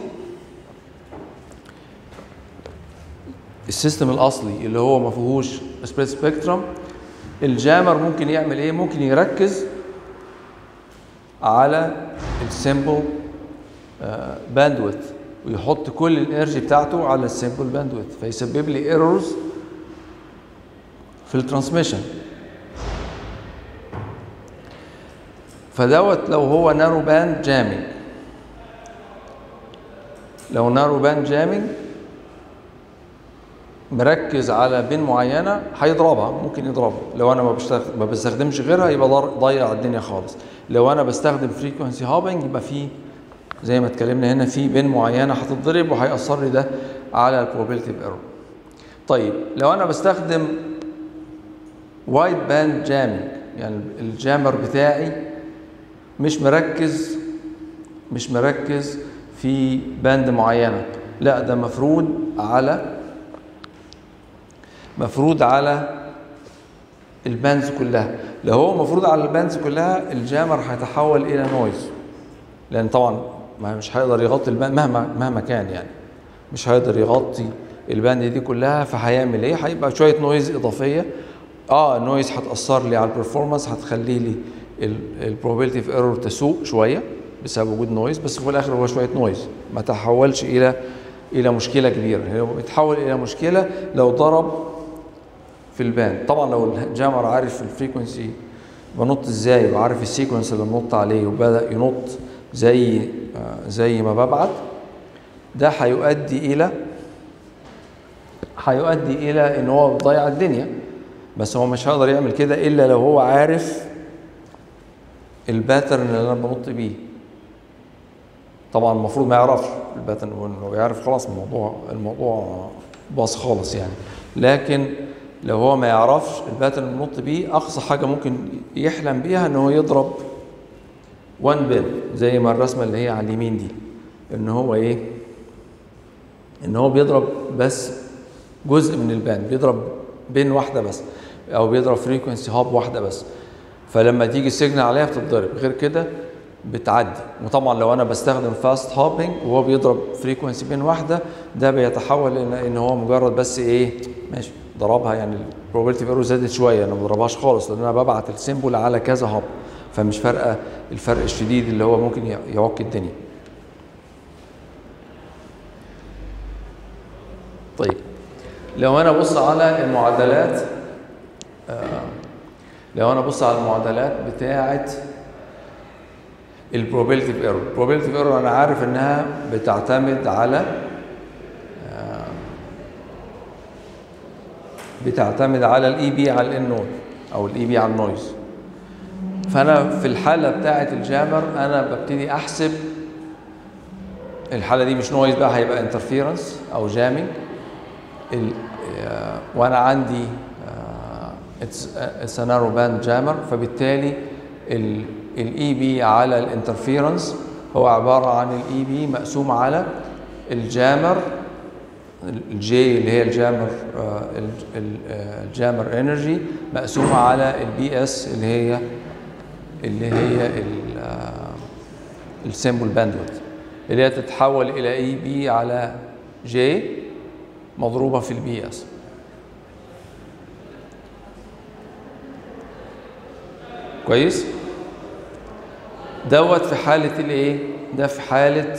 السيستم الاصلي اللي هو ما فيهوش سبريد سبيكترم الجامر ممكن يعمل ايه ممكن يركز على السيمبل باندويث ويحط كل الانرجي بتاعته على السيمبل باندويث فيسبب لي ايرورز في الترانسميشن فدوت لو هو نارو باند جامنج لو نارو باند جامنج مركز على بين معينه هيضربها ممكن يضربها لو انا ما بشتغل ما بستخدمش غيرها يبقى ضيع الدنيا خالص لو انا بستخدم فريكونسي هوبنج يبقى في زي ما اتكلمنا هنا في بين معينه هتتضرب وهيأثر لي ده على البروبابيلتي اوف ايرور طيب لو انا بستخدم وايد باند جامنج يعني الجامر بتاعي مش مركز مش مركز في باند معينه لا ده مفروض على مفروض على الباندز كلها لو هو مفروض على الباندز كلها الجامر هيتحول الى نويز لان طبعا ما مش هيقدر يغطي الباند مهما مهما كان يعني مش هيقدر يغطي الباند دي كلها فهيعمل ايه هيبقى شويه نويز اضافيه اه النويز هتاثر لي على البرفورمانس هتخلي لي البروبابيلتي اوف ايرور تسوء شويه بسبب وجود نويز بس في الاخر هو شويه نويز ما تحولش الى الى مشكله كبيره هو بيتحول الى مشكله لو ضرب في الباند طبعا لو الجامر عارف الفريكونسي بنط ازاي وعارف السيكونس اللي بنط عليه وبدا ينط زي آه زي ما ببعت ده هيؤدي الى هيؤدي الى ان هو بيضيع الدنيا بس هو مش هيقدر يعمل كده الا لو هو عارف الباترن اللي انا بنط بيه طبعا المفروض ما يعرفش الباترن لو يعرف خلاص الموضوع الموضوع باظ خالص يعني لكن لو هو ما يعرفش الباترن اللي بنط بيه اقصى حاجه ممكن يحلم بيها ان هو يضرب 1 بن زي ما الرسمه اللي هي على اليمين دي ان هو ايه ان هو بيضرب بس جزء من الباند بيضرب بين واحده بس او بيضرب فريكونسي هاب واحده بس فلما تيجي السيجنال عليها بتتضرب غير كده بتعدي وطبعا لو انا بستخدم فاست هوبنج وهو بيضرب فريكونسي بين واحده ده بيتحول ان ان هو مجرد بس ايه ماشي ضربها يعني البروبابيلتي ايرور زادت شويه انا ما بضربهاش خالص لان انا ببعت السيمبل على كذا هاب فمش فارقه الفرق الشديد اللي هو ممكن يعك الدنيا طيب لو انا ابص على المعادلات آه لو انا ابص على المعادلات بتاعه البروبابيلتي ايرور البروبابيلتي ايرور انا عارف انها بتعتمد على آه بتعتمد على الاي بي على الان نود او الاي بي على النويز فانا في الحاله بتاعه الجامر انا ببتدي احسب الحاله دي مش نويز بقى هيبقى انترفيرنس او جامنج وانا عندي اتس نارو باند جامر فبالتالي الاي بي على الانترفيرنس هو عباره عن الاي بي مقسوم على الجامر الجي اللي هي الجامر الجامر انرجي مقسومه على البي اس اللي هي اللي هي السيمبل باندويث اللي هي تتحول الى اي بي على جي مضروبه في البي اس كويس دوت في حاله الايه ده في حاله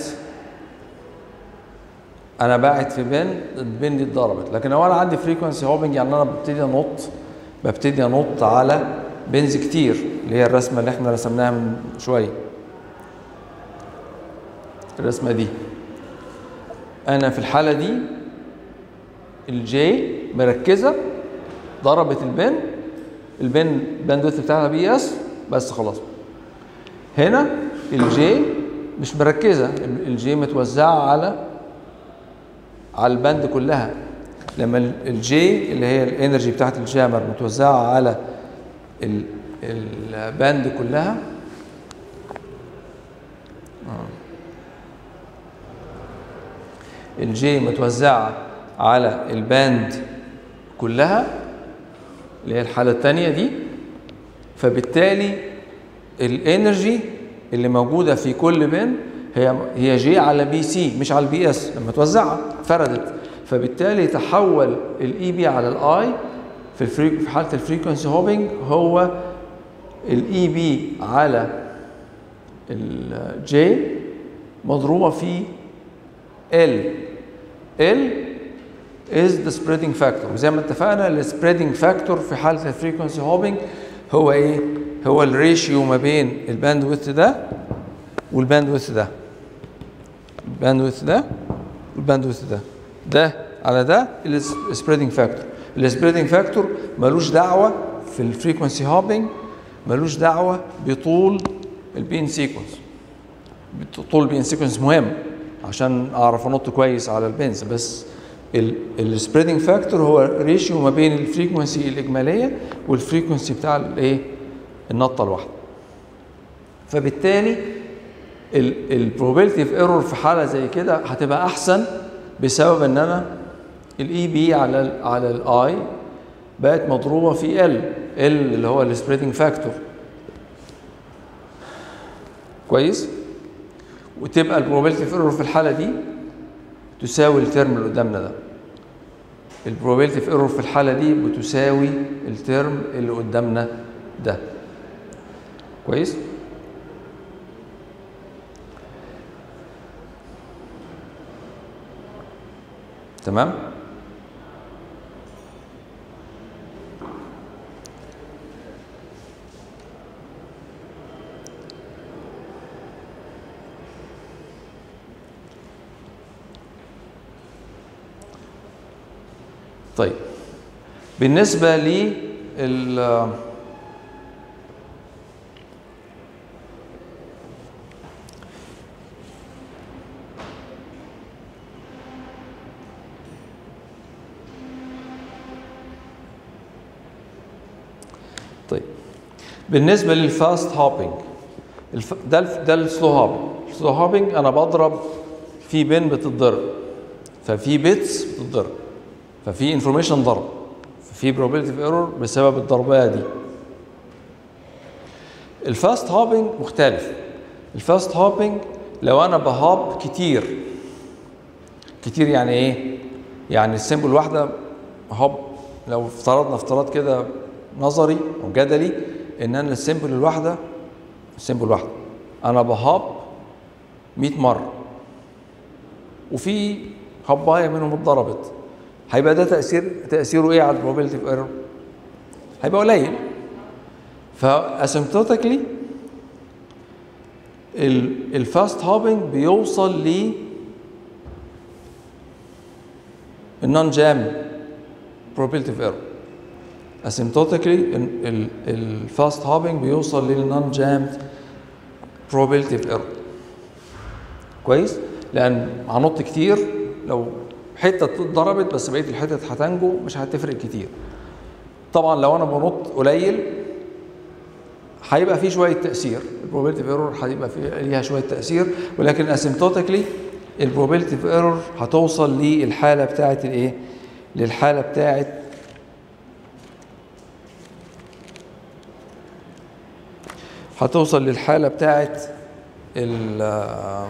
انا باعت في بن البن دي اتضربت لكن لو انا عندي فريكونسي هوبنج يعني انا ببتدي انط ببتدي انط على بنز كتير اللي هي الرسمه اللي احنا رسمناها من شويه الرسمه دي انا في الحاله دي الجي مركزه ضربت البن البن باندويث بتاعها بي اس بس خلاص هنا الجي مش مركزه الجي متوزعه على على الباند كلها لما الجي اللي هي الانرجي بتاعت الجامر متوزعه على الباند كلها الجي متوزعه على الباند كلها اللي هي الحالة الثانية دي فبالتالي الانرجي اللي موجودة في كل بن هي هي جي على بي سي مش على البي اس لما توزعها فردت فبالتالي تحول الاي بي على الاي في الفريك في حالة الفريكونسي هوبنج هو الاي بي على الجي مضروبة في ال ال is the spreading factor وزي ما اتفقنا السبريدنج فاكتور في حاله الفريكونسي هوبنج هو ايه هو الريشيو ما بين الباندويث ده والباندويث ده الباندويث ده والباندويث ده ده على ده السبريدنج فاكتور السبريدنج فاكتور ملوش دعوه في الفريكونسي هوبنج ملوش دعوه بطول البين سيكونس طول البين سيكونس مهم عشان اعرف انط كويس على البنز بس السبريدنج فاكتور هو ريشيو ما بين الفريكونسي الاجماليه والفريكونسي بتاع الايه النطه الواحده فبالتالي البروبابيلتي في ايرور في حاله زي كده هتبقى احسن بسبب ان انا الاي بي على ال على الاي بقت مضروبه في ال ال اللي هو السبريدنج فاكتور كويس وتبقى البروبابيلتي في ايرور في الحاله دي تساوي الترم اللي قدامنا ده البروبابيلتي في ايرور في الحاله دي بتساوي الترم اللي قدامنا ده كويس تمام طيب بالنسبة لل طيب بالنسبه للفاست هوبينج الف... ده الف... ده السلو هوبينج السلو هوبينج انا بضرب في بين بتتضرب ففي بيتس بتتضرب ففي انفورميشن ضرب ففي probability ايرور بسبب الضربيه دي الفاست هوبينج مختلف الفاست هوبينج لو انا بهاب كتير كتير يعني ايه يعني السيمبل الواحده هوب لو افترضنا افتراض كده نظري او جدلي ان انا السيمبل الواحده السيمبل الواحده انا بهاب 100 مره وفي هبايه منهم اتضربت هيبقى ده تاثير تاثيره ايه على البروبابيلتي اوف ايرور هيبقى قليل فاسيمتوتيكلي الفاست هوبينج بيوصل ل النون جام probability of error asymptotically الفاست هوبينج بيوصل للنون جامد probability of error كويس لان هنط كتير لو حته اتضربت بس بقيه الحتت هتنجو مش هتفرق كتير طبعا لو انا بنط قليل هيبقى فيه شويه تاثير البروبابيلتي اوف ايرور هيبقى فيه ليها شويه تاثير ولكن اسيمتوتيكلي البروبابيلتي اوف ايرور هتوصل للحاله بتاعه الايه للحاله بتاعه هتوصل للحاله بتاعه ال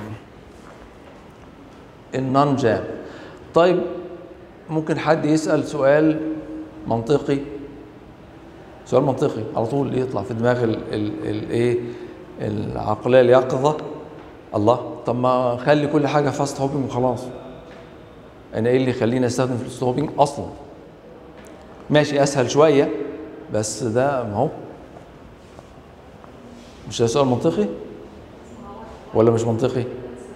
النون جام طيب ممكن حد يسال سؤال منطقي سؤال منطقي على طول يطلع في دماغ الايه العقليه اليقظه الله طب ما خلي كل حاجه فاست هوبينج وخلاص انا ايه اللي يخليني استخدم فاست هوبينج اصلا ماشي اسهل شويه بس ده ما هو مش ده سؤال منطقي ولا مش منطقي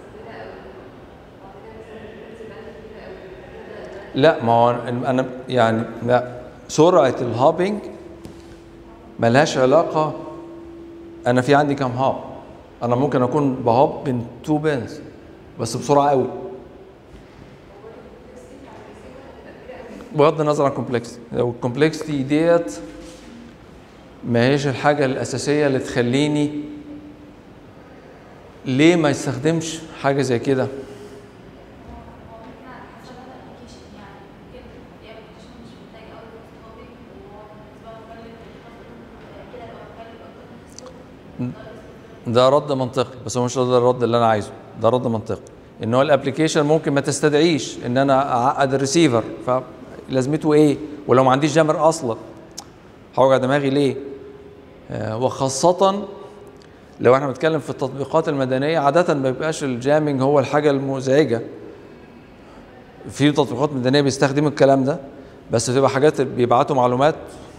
لا ما هو انا يعني لا سرعه الهوبينج ملهاش علاقه انا في عندي كام هاب انا ممكن اكون بهاب بين تو بينز بس بسرعه قوي بغض النظر عن الكومبلكسيتي لو الكومبلكسيتي ديت ما هيش الحاجه الاساسيه اللي تخليني ليه ما يستخدمش حاجه زي كده ده رد منطقي بس هو مش ده الرد اللي انا عايزه ده رد منطقي ان هو الابلكيشن ممكن ما تستدعيش ان انا اعقد الريسيفر فلازمته ايه ولو ما عنديش جامر اصلا هوجع دماغي ليه آه وخاصة لو احنا بنتكلم في التطبيقات المدنية عادة ما بيبقاش الجامنج هو الحاجة المزعجة في تطبيقات مدنية بيستخدموا الكلام ده بس بتبقى حاجات بيبعتوا معلومات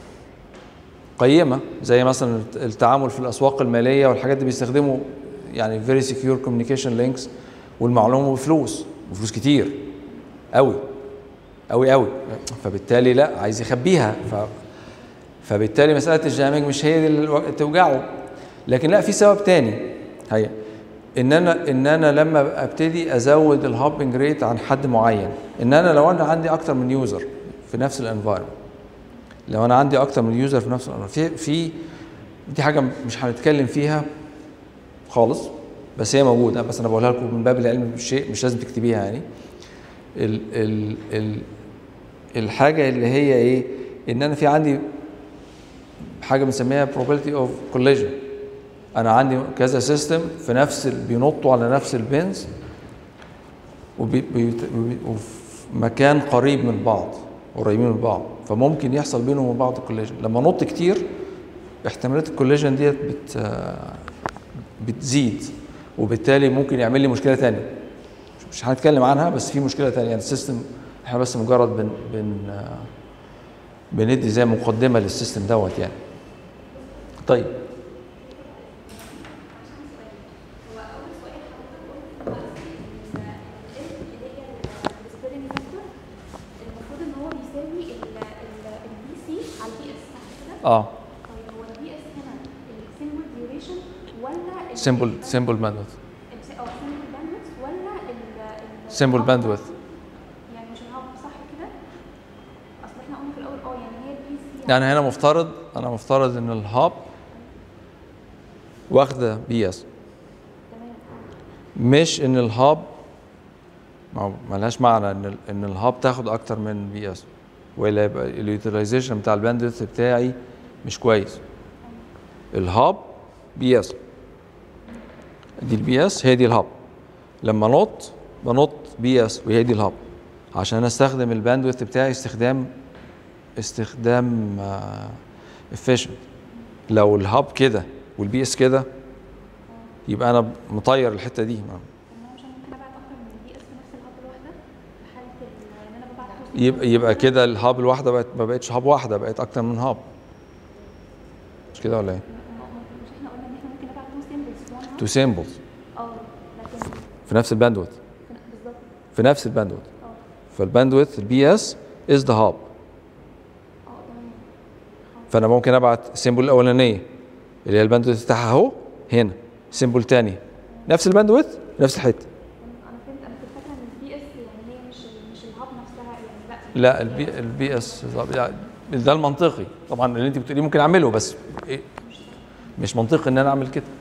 قيمه زي مثلا التعامل في الاسواق الماليه والحاجات دي بيستخدموا يعني فيري سكيور كوميونيكيشن لينكس والمعلومه بفلوس بفلوس كتير قوي قوي قوي فبالتالي لا عايز يخبيها ف فبالتالي مساله الجامنج مش هي دي اللي توجعه لكن لا في سبب تاني هي ان انا ان انا لما ابتدي ازود الهوبنج ريت عن حد معين ان انا لو انا عندي اكتر من يوزر في نفس الانفايرمنت لو انا عندي اكتر من يوزر في نفس الامر في في دي حاجه مش هنتكلم فيها خالص بس هي موجوده بس انا بقولها لكم من باب العلم بالشيء مش لازم تكتبيها يعني ال ال ال الحاجه اللي هي ايه ان انا في عندي حاجه بنسميها probability of collision انا عندي كذا سيستم في نفس بينطوا على نفس البنز وفي مكان قريب من بعض قريبين من بعض فممكن يحصل بينهم وبين بعض كوليجن لما نط كتير احتمالات الكوليجن ديت بت بتزيد وبالتالي ممكن يعمل لي مشكله ثانيه مش هنتكلم عنها بس في مشكله ثانيه يعني السيستم احنا بس مجرد بن بن بندي زي مقدمه للسيستم دوت يعني طيب اه طيب هو البي اس هنا السيمبل ديوريشن ولا سيمبل سيمبل باندويث اه سيمبل باندويث ولا ال سيمبل باندويث يعني مش الهاب صح كده؟ اصل احنا قلنا في الاول اه يعني هي البي سي يعني هنا مفترض انا مفترض ان الهاب واخده بي اس تمام مش ان الهاب ما هو ملهاش معنى ان ال- ان الهاب تاخد اكتر من بي اس والا يبقى اليوتيلايزيشن بتاع الباندويث بتاعي مش كويس الهاب بي اس دي البي اس هي دي الهاب لما نط بنط بي اس وهي دي الهاب عشان استخدم الباندويث بتاعي استخدام استخدام افيشنت لو الهاب كده والبي اس كده يبقى انا مطير الحته دي ما- طب ما انا مش ممكن ابعت اكتر من البي اس في نفس الهاب الواحده في حاله ال- ان انا ببعت تو يبقى يبقى كده الهاب الواحده بقت ما بقتش هاب واحده بقت اكتر من هاب مش كده ولا ايه؟ م- م- مش احنا قلنا ان احنا ممكن نبعت تو سيمبلز في وان تو سيمبلز اه لكن في نفس الباندويث في- بالظبط في نفس الباندويث اه فالباندويث البي اس از ذا هاب اه تمام فانا ممكن ابعت السيمبل الاولانيه اللي هي الباندويث بتاعها اهو هنا سيمبل تاني نفس الباندويث نفس الحته انا فهمت انا كنت فاكره ان البي اس يعني هي مش ال- مش الهاب نفسها يعني لا لا البي البي اس ده المنطقي طبعا اللي انت بتقوليه ممكن اعمله بس إيه؟ مش منطقي ان انا اعمل كده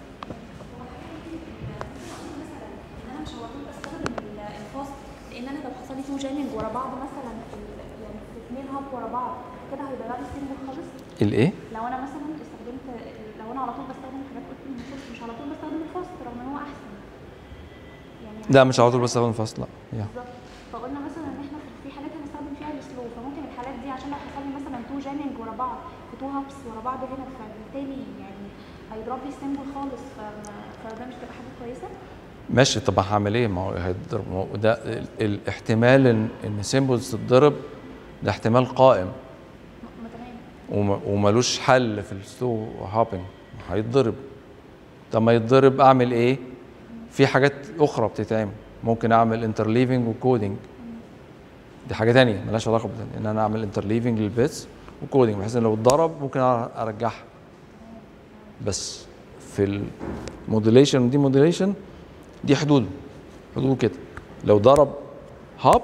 ان انا مش على طول بستخدم ال- الفاست لان انا لو حصل لي تو جامنج ورا بعض مثلا في ال- يعني في اثنين هاب ورا بعض كده هيضيع لي السيمبل خالص الايه؟ لو انا مثلا استخدمت لو انا على طول بستخدم حاجات قلت من الفاست مش على طول بستخدم الفاست رغم ان هو احسن يعني لا مش على طول بستخدم فاصل لا يا. بالظبط فقلنا مثلا ان احنا في- في حالات هنستخدم فيها السلو فممكن الحالات دي عشان لو حصل لي مثلا تو جامنج ورا بعض في تو هابس ورا بعض هنا فبالتالي يعني هيضرب لي السيمبل خالص فما- فده مش تبقى حاجه كويسه ماشي طب هعمل ايه؟ ما هو هيتضرب ما هو ده ال- الاحتمال ان ان سيمبلز تتضرب ده احتمال قائم م- ما تمام وما- وملوش حل في السلو هابنج هيتضرب طب ما يتضرب اعمل ايه؟ في حاجات اخرى بتتعمل ممكن اعمل انترليفنج وكودنج دي حاجه تانية ملهاش علاقه بده ان انا اعمل انترليفنج للبيتس وكودنج بحيث ان لو اتضرب ممكن أر- ارجعها بس في الموديليشن ودي موديليشن دي حدود حدود كده لو ضرب هاب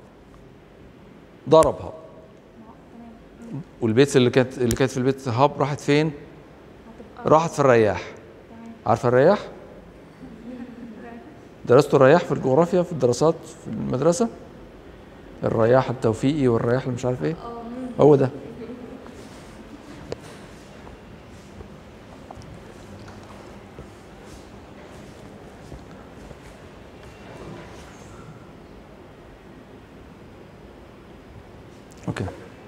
ضرب هاب والبيتس اللي كانت اللي كانت في البيت هاب راحت فين؟ هتبقى راحت في الرياح تمام عارفه الرياح؟ درستوا الرياح في الجغرافيا في الدراسات في المدرسه؟ الرياح التوفيقي والرياح اللي مش عارف ايه اه هو ده اوكي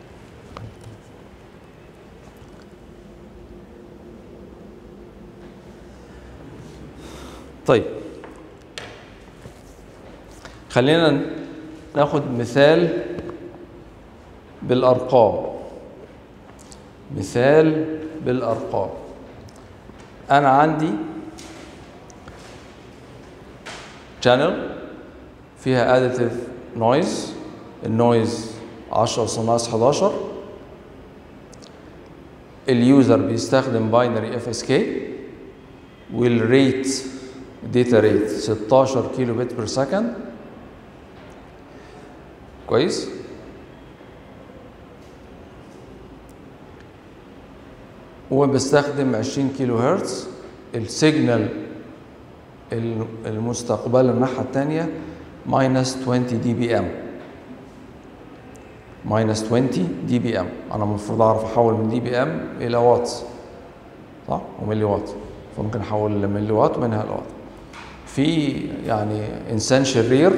طيب خلينا ناخد مثال بالارقام مثال بالارقام انا عندي channel فيها additive noise النويز 10 أس ناقص 11 اليوزر بيستخدم باينري اف اس كي والريت داتا ريت 16 كيلو بت بير سكند كويس وبستخدم 20 كيلو هرتز السيجنال الم- المستقبله الناحيه الثانيه ماينس 20 دي بي ام ماينس 20 دي بي ام انا المفروض اعرف احول من دي بي ام الى واتس صح وملي وات فممكن احول لملي وات ومنها لوات في يعني انسان شرير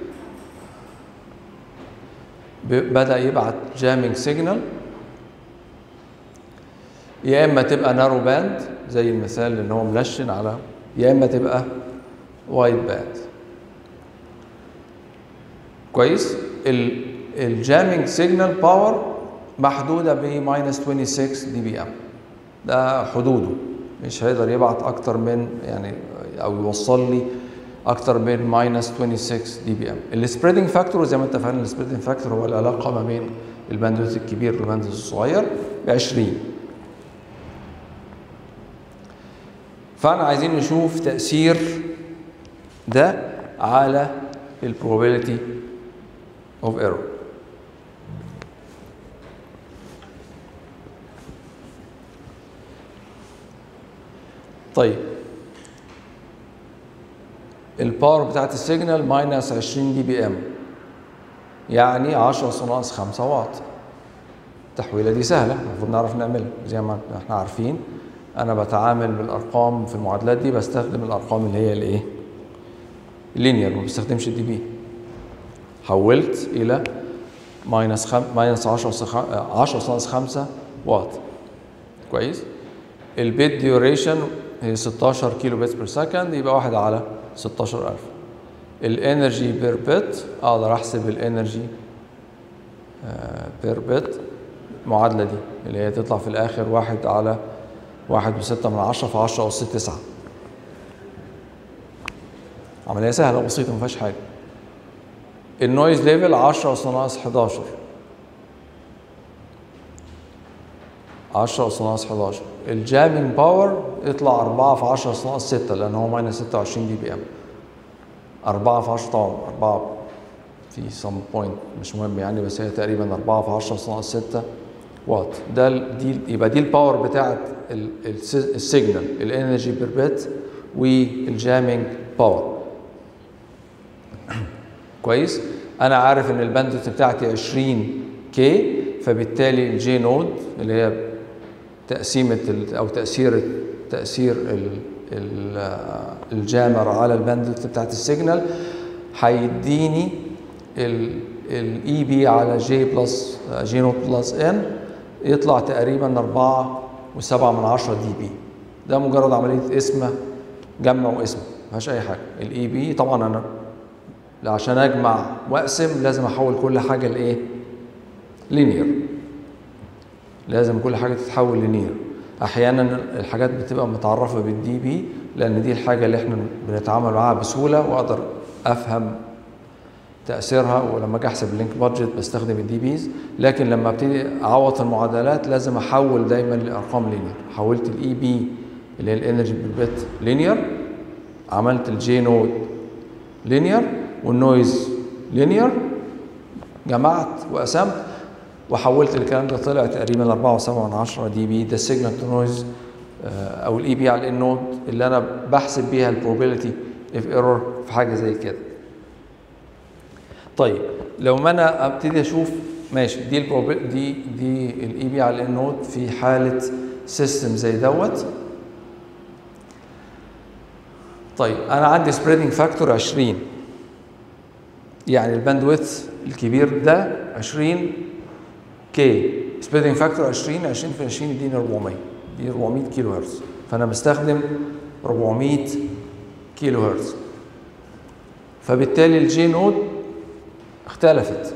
ب- بدا يبعت جامينج سيجنال يا اما تبقى نارو باند زي المثال اللي هو ملشن على يا اما تبقى وايد باند كويس الجامينج سيجنال باور محدوده ب ماينس 26 دي بي ام ده حدوده مش هيقدر يبعت اكتر من يعني او يوصل لي اكتر من ماينس 26 دي بي ام السبريدنج فاكتور زي ما انت فاهم السبريدنج فاكتور هو العلاقه ما بين الباندويث الكبير والباندويث الصغير ب 20 فانا عايزين نشوف تاثير ده على البروبابيلتي اوف ايرور طيب الباور بتاعت السيجنال ماينس 20 دي بي ام يعني 10 أس ناقص 5 واط التحويله دي سهله المفروض نعرف نعملها زي ما احنا عارفين انا بتعامل بالارقام في المعادلات دي بستخدم الارقام اللي هي الايه اللينير ما بستخدمش الدي بي حولت الى ماينس خم... ماينس 10 أس خ... 10 أس ناقص 5 واط كويس البيت ديوريشن هي 16 كيلو بيت بير سكند يبقى واحد على 16000 الانرجي بير بيت اقدر احسب الانرجي بير بيت المعادله دي اللي هي تطلع في الاخر واحد على واحد وستة من عشرة في عشرة أس تسعة عملية سهلة بسيطة ما فيهاش حاجة النويز ليفل 10 أس ناقص 11 10 أس ناقص 11 الجامينج باور يطلع 4 في 10 أس ناقص 6 لأن هو ماينس 26 دي بي ام 4 في 10 طبعا 4 في سم بوينت مش مهم يعني بس هي تقريبا 4 في 10 أس ناقص 6 واط ده ال- دي يبقى دي الباور بتاعت ال- الس- السيجنال الانرجي بير بيت والجامينج باور كويس انا عارف ان الباندوث بتاعتي 20 كي فبالتالي الجي نود اللي هي تقسيمه ال- او تاثير تاثير ال- ال- الجامر على الباندوث بتاعت السيجنال هيديني الاي بي على جي بلس جي نوت بلس ان يطلع تقريبا 4 و7 من 10 دي بي ده مجرد عمليه اسم جمع واسم ما فيهاش اي حاجه الاي بي طبعا انا عشان اجمع واقسم لازم احول كل حاجه لايه لينير لازم كل حاجه تتحول لينير احيانا الحاجات بتبقى متعرفه بالدي بي لان دي الحاجه اللي احنا بنتعامل معاها بسهوله واقدر افهم تاثيرها ولما اجي احسب اللينك بادجت بستخدم الدي بيز لكن لما ابتدي اعوض في المعادلات لازم احول دايما لارقام لينير حولت الاي بي اللي هي الانرجي بالبت لينير عملت الجي نود لينير والنويز لينير جمعت وقسمت وحولت الكلام ده طلع تقريبا 4.7 دي بي ده السيجنال تو نويز او الاي بي على الان نود اللي انا بحسب بيها البروبابيلتي اف ايرور في حاجه زي كده طيب لو ما انا ابتدي اشوف ماشي دي البروبابيل دي دي الاي بي على الان نود في حاله سيستم زي دوت طيب انا عندي سبريدنج فاكتور 20 يعني الباندويث الكبير ده 20 كي سبريدنج فاكتور 20 20 في 20 يديني 400 دي 400 كيلو هرتز فانا بستخدم 400 كيلو هرتز فبالتالي الجي نود اختلفت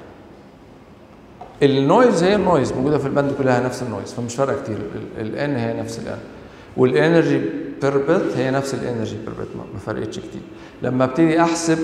النويز هي النويز موجوده في الباند كلها نفس النويز فمش فارقه كتير الان هي نفس الان والانرجي بير بت هي نفس الانرجي بير بت ما فرقتش كتير لما ابتدي احسب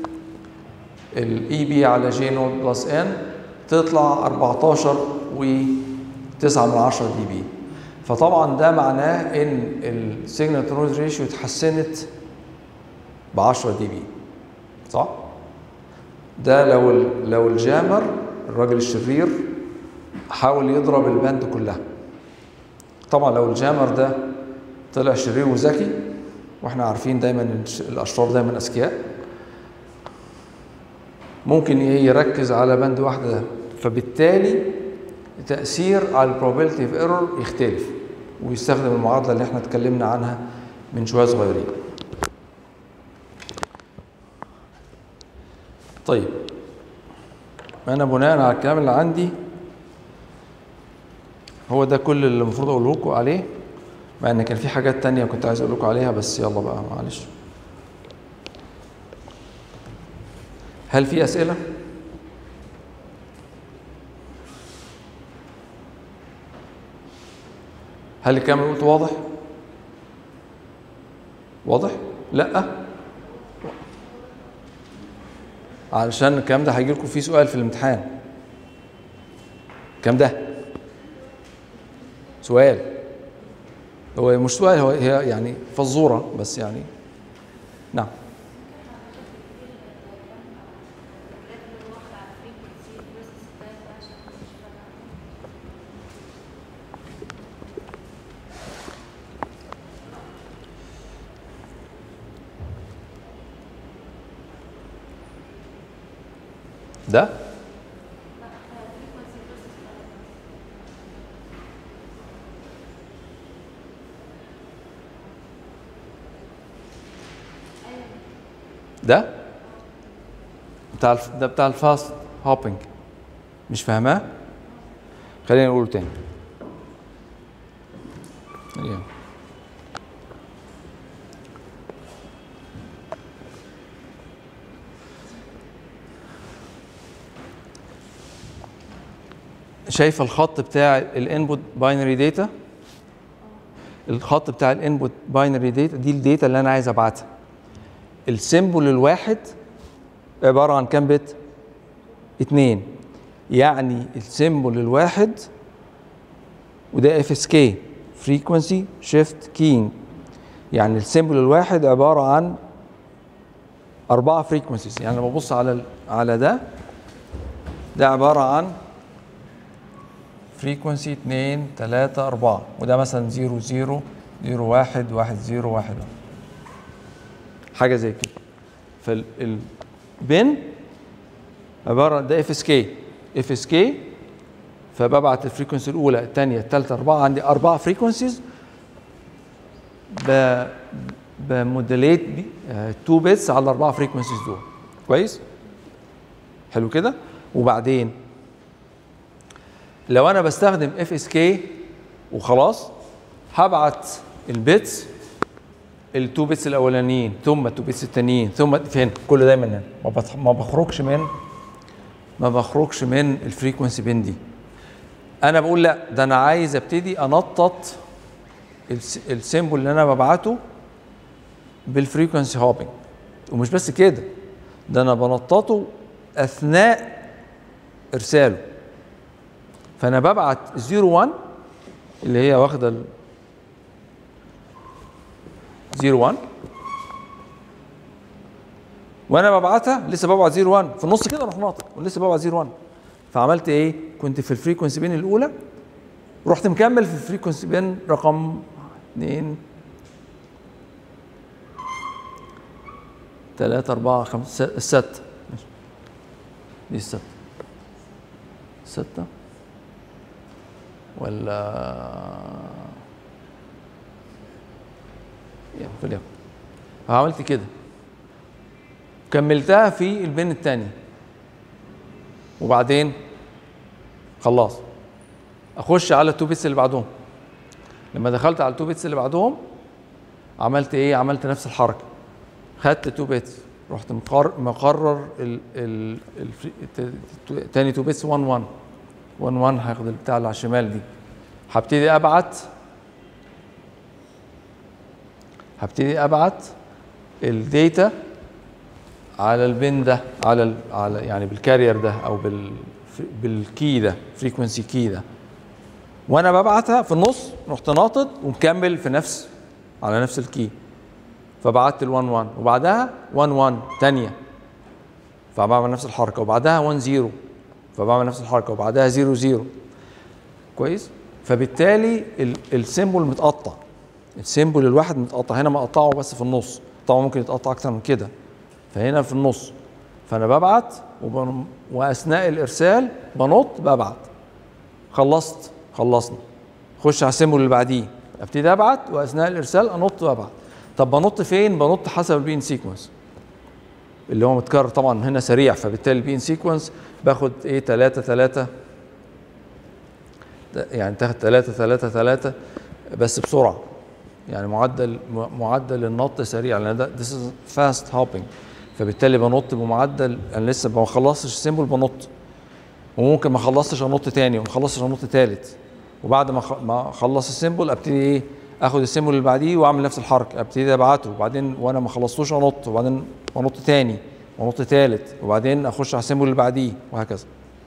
الاي بي على جي نود بلس ان تطلع 14 و 9 من 10 دي بي فطبعا ده معناه ان السيجنال تو نويز ريشيو اتحسنت ب 10 دي بي صح؟ ده لو ال- لو الجامر الراجل الشرير حاول يضرب الباند كلها طبعا لو الجامر ده طلع شرير وذكي واحنا عارفين دايما إن الش- الاشرار دايما اذكياء ممكن ي- يركز على بند واحده فبالتالي تاثير على البروبابيلتي اوف ايرور يختلف ويستخدم المعادله اللي احنا اتكلمنا عنها من شويه صغيرين طيب انا بناء على الكلام اللي عندي هو ده كل اللي المفروض اقوله لكم عليه مع ان كان في حاجات تانية كنت عايز اقول لكم عليها بس يلا بقى معلش هل في اسئله هل الكلام اللي قلته واضح واضح لا علشان الكلام ده هيجي لكم فيه سؤال في الامتحان الكلام ده سؤال هو مش سؤال هو هي يعني فزوره بس يعني نعم ده ده بتاع الف... ده بتاع الفاست هوبينج مش فاهماه خلينا نقوله تاني يلا. شايف الخط بتاع الانبوت باينري داتا الخط بتاع الانبوت باينري داتا دي الداتا اللي انا عايز ابعتها السيمبل الواحد عباره عن كام بت اتنين يعني السيمبل الواحد وده اف اس كي فريكونسي شيفت كينج يعني السيمبل الواحد عباره عن اربعه فريكونسيز يعني لما ببص على ال- على ده ده عباره عن فريكونسي 2 3 4 وده مثلا 0 0 0 1 1 0 1 حاجه زي كده فالبن عباره ده اف اس كي اف اس كي فببعت الفريكونسي الاولى الثانيه الثالثه اربعه عندي اربع فريكونسيز ب بموديليت 2 بيتس على الاربعه فريكونسيز دول كويس حلو كده وبعدين لو انا بستخدم اف اس كي وخلاص هبعت البيتس التو بيتس الاولانيين ثم التو بيتس التانيين ثم فين كل دايما هنا ما بتخ- ما بخرجش من ما بخرجش من الفريكونسي بين دي انا بقول لا ده انا عايز ابتدي انطط الس- السيمبل اللي انا ببعته بالفريكونسي هوبينج ومش بس كده ده انا بنططه اثناء ارساله فانا ببعت 01 اللي هي واخده ال 01 وانا ببعتها لسه ببعت 01 في النص كده اروح ناطق ولسه ببعت 01 فعملت ايه؟ كنت في الفريكونسي بين الاولى رحت مكمل في الفريكونسي بين رقم 2 3 4 5 الستة ماشي. دي الستة ستة ولا يعني فليكن فعملت كده كملتها في البين الثاني وبعدين خلاص اخش على التو بيتس اللي بعدهم لما دخلت على التو بيتس اللي بعدهم عملت ايه عملت نفس الحركه خدت التو بيتس رحت مقرر, مقرر ال ال الفري- الت- الت- تاني تو بيتس 1 1 1 1 هاخد البتاع اللي على الشمال دي هبتدي ابعت هبتدي ابعت الداتا على البن ده على ال على يعني بالكارير ده او بال بالكي ده فريكونسي كي ده وانا ببعتها في النص رحت ناطط ومكمل في نفس على نفس الكي فبعت ال 1 1 وبعدها 1 1 ثانيه فبعمل نفس الحركه وبعدها 1 0 فبعمل نفس الحركه وبعدها 0 0 كويس فبالتالي ال- السيمبل متقطع السيمبل الواحد متقطع هنا مقطعه بس في النص طبعا ممكن يتقطع اكتر من كده فهنا في النص فانا ببعت وبن... واثناء الارسال بنط ببعت خلصت خلصنا خش على السيمبل اللي بعديه ابتدي ابعت واثناء الارسال انط وابعت طب بنط فين بنط حسب البين سيكونس اللي هو متكرر طبعا هنا سريع فبالتالي البين سيكونس باخد ايه 3 3 يعني تاخد 3 3 3 بس بسرعه يعني معدل م- معدل النط سريع لان ده this is fast hopping فبالتالي بنط بمعدل انا لسه ما خلصتش السيمبل بنط وممكن ما اخلصش انط تاني وما اخلصش انط تالت وبعد ما خ- ما اخلص السيمبل ابتدي ايه اخد السيمبل اللي بعديه واعمل نفس الحركه ابتدي ابعته وبعدين وانا ما خلصتوش انط وبعدين انط تاني وانط تالت وبعدين اخش على السيمبل اللي بعديه وهكذا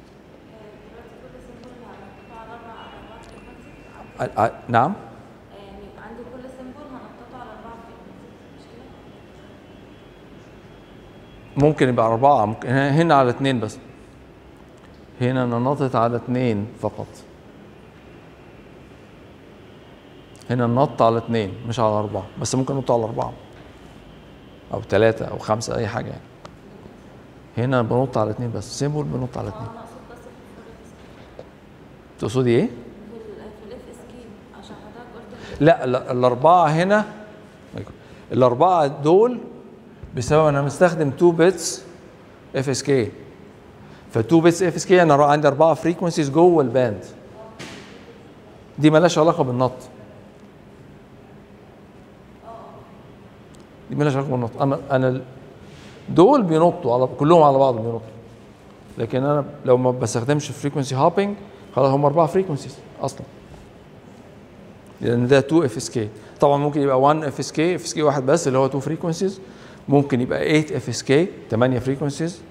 ع- ع- نعم يعني يبقى عندي كل سيمبل هنقطعه على أربعة frequencies، مش كده؟ ممكن يبقى أربعة ممكن هنا على اتنين بس هنا أنا نطت على اتنين فقط هنا النط على اتنين مش على أربعة بس ممكن نط على أربعة أو ثلاثة أو خمسة أي حاجة يعني هنا بنط على اتنين بس سيمبل بنط على اه اتنين انا اقصد بس في الفول اف اس تقصدي ايه؟ في ال في الاف اس كي عشان حضرتك قلت لا ال- الاربعه هنا الاربعه دول بسبب انا مستخدم 2 بيتس اف اس كي ف 2 بيتس اف اس كي انا عندي اربعه فريكونسيز جوه الباند دي مالهاش علاقه بالنط دي مالهاش علاقه بالنط انا انا ال- دول بينطوا على كلهم على بعض بينطوا لكن انا لو ما بستخدمش فريكونسي هوبينج خلاص هم اربعه فريكونسيز اصلا لان ده 2 اف اس كي طبعا ممكن يبقى 1 اف اس كي اف اس كي واحد بس اللي هو 2 فريكونسيز ممكن يبقى 8 اف اس كي 8 فريكونسيز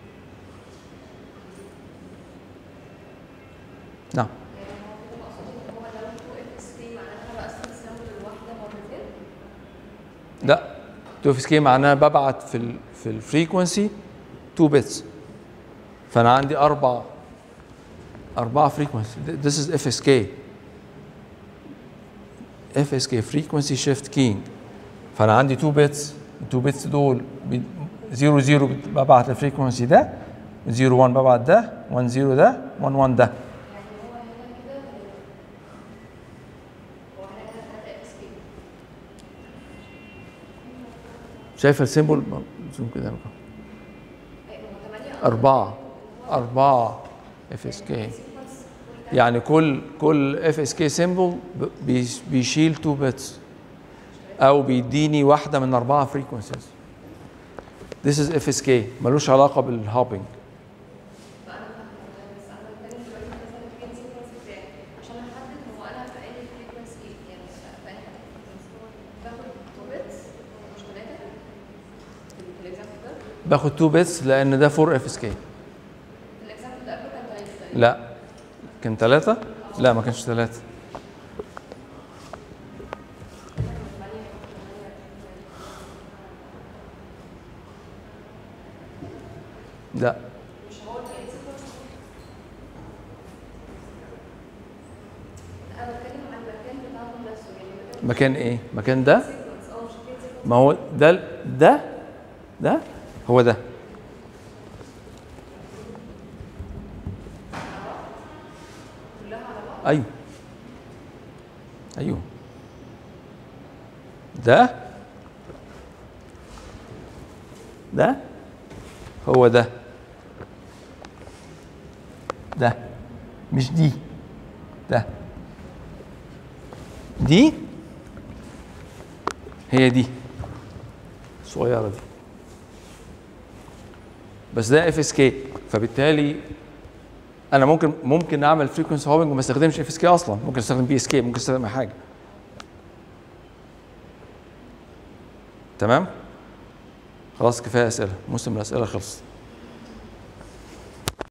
نعم لا 2 اف اس كي معناها ببعت في ال في الفريكونسي 2 بيتس فانا عندي اربع اربعه فريكونسي this is اف اس كي اف اس كي فريكونسي شيفت كينج فانا عندي 2 بيتس 2 بيتس دول 0 0 ببعت الفريكونسي ده 0 1 ببعت ده 1 0 ده 1 1 ده شايفه السيمبل زوم كده بقى. أربعة أربعة اف اس كي يعني كل كل اف اس كي سيمبل بيشيل 2 بيتس او بيديني واحده من اربعه فريكونسيز This is FSK ملوش علاقه بالهوبينج عشان احدد هو انا في انهي فريكونسي يعني في انهي باخد 2 بيتس مش 3 في الاكزامبل ده باخد 2 بيتس لان ده 4 اف اس كي في الاكزامبل اللي قبله كان 3 تقريبا لا كان ثلاثة؟ لا ما كانش ثلاثة لا انا بتكلم عن المكان بتاعهم نفسه يعني مكان مكان ايه؟ مكان ده؟ سيكونس اه مش مكان سيكونس ما هو ده ده ده هو ده ايوه ايوه ده ده هو ده ده مش دي ده دي هي دي الصغيره دي بس ده اف اس كي فبالتالي انا ممكن ممكن اعمل فريكونسي هوبنج وما استخدمش اف اس كي اصلا ممكن استخدم بي اس كي ممكن استخدم اي حاجه تمام خلاص كفايه اسئله موسم الاسئله خلص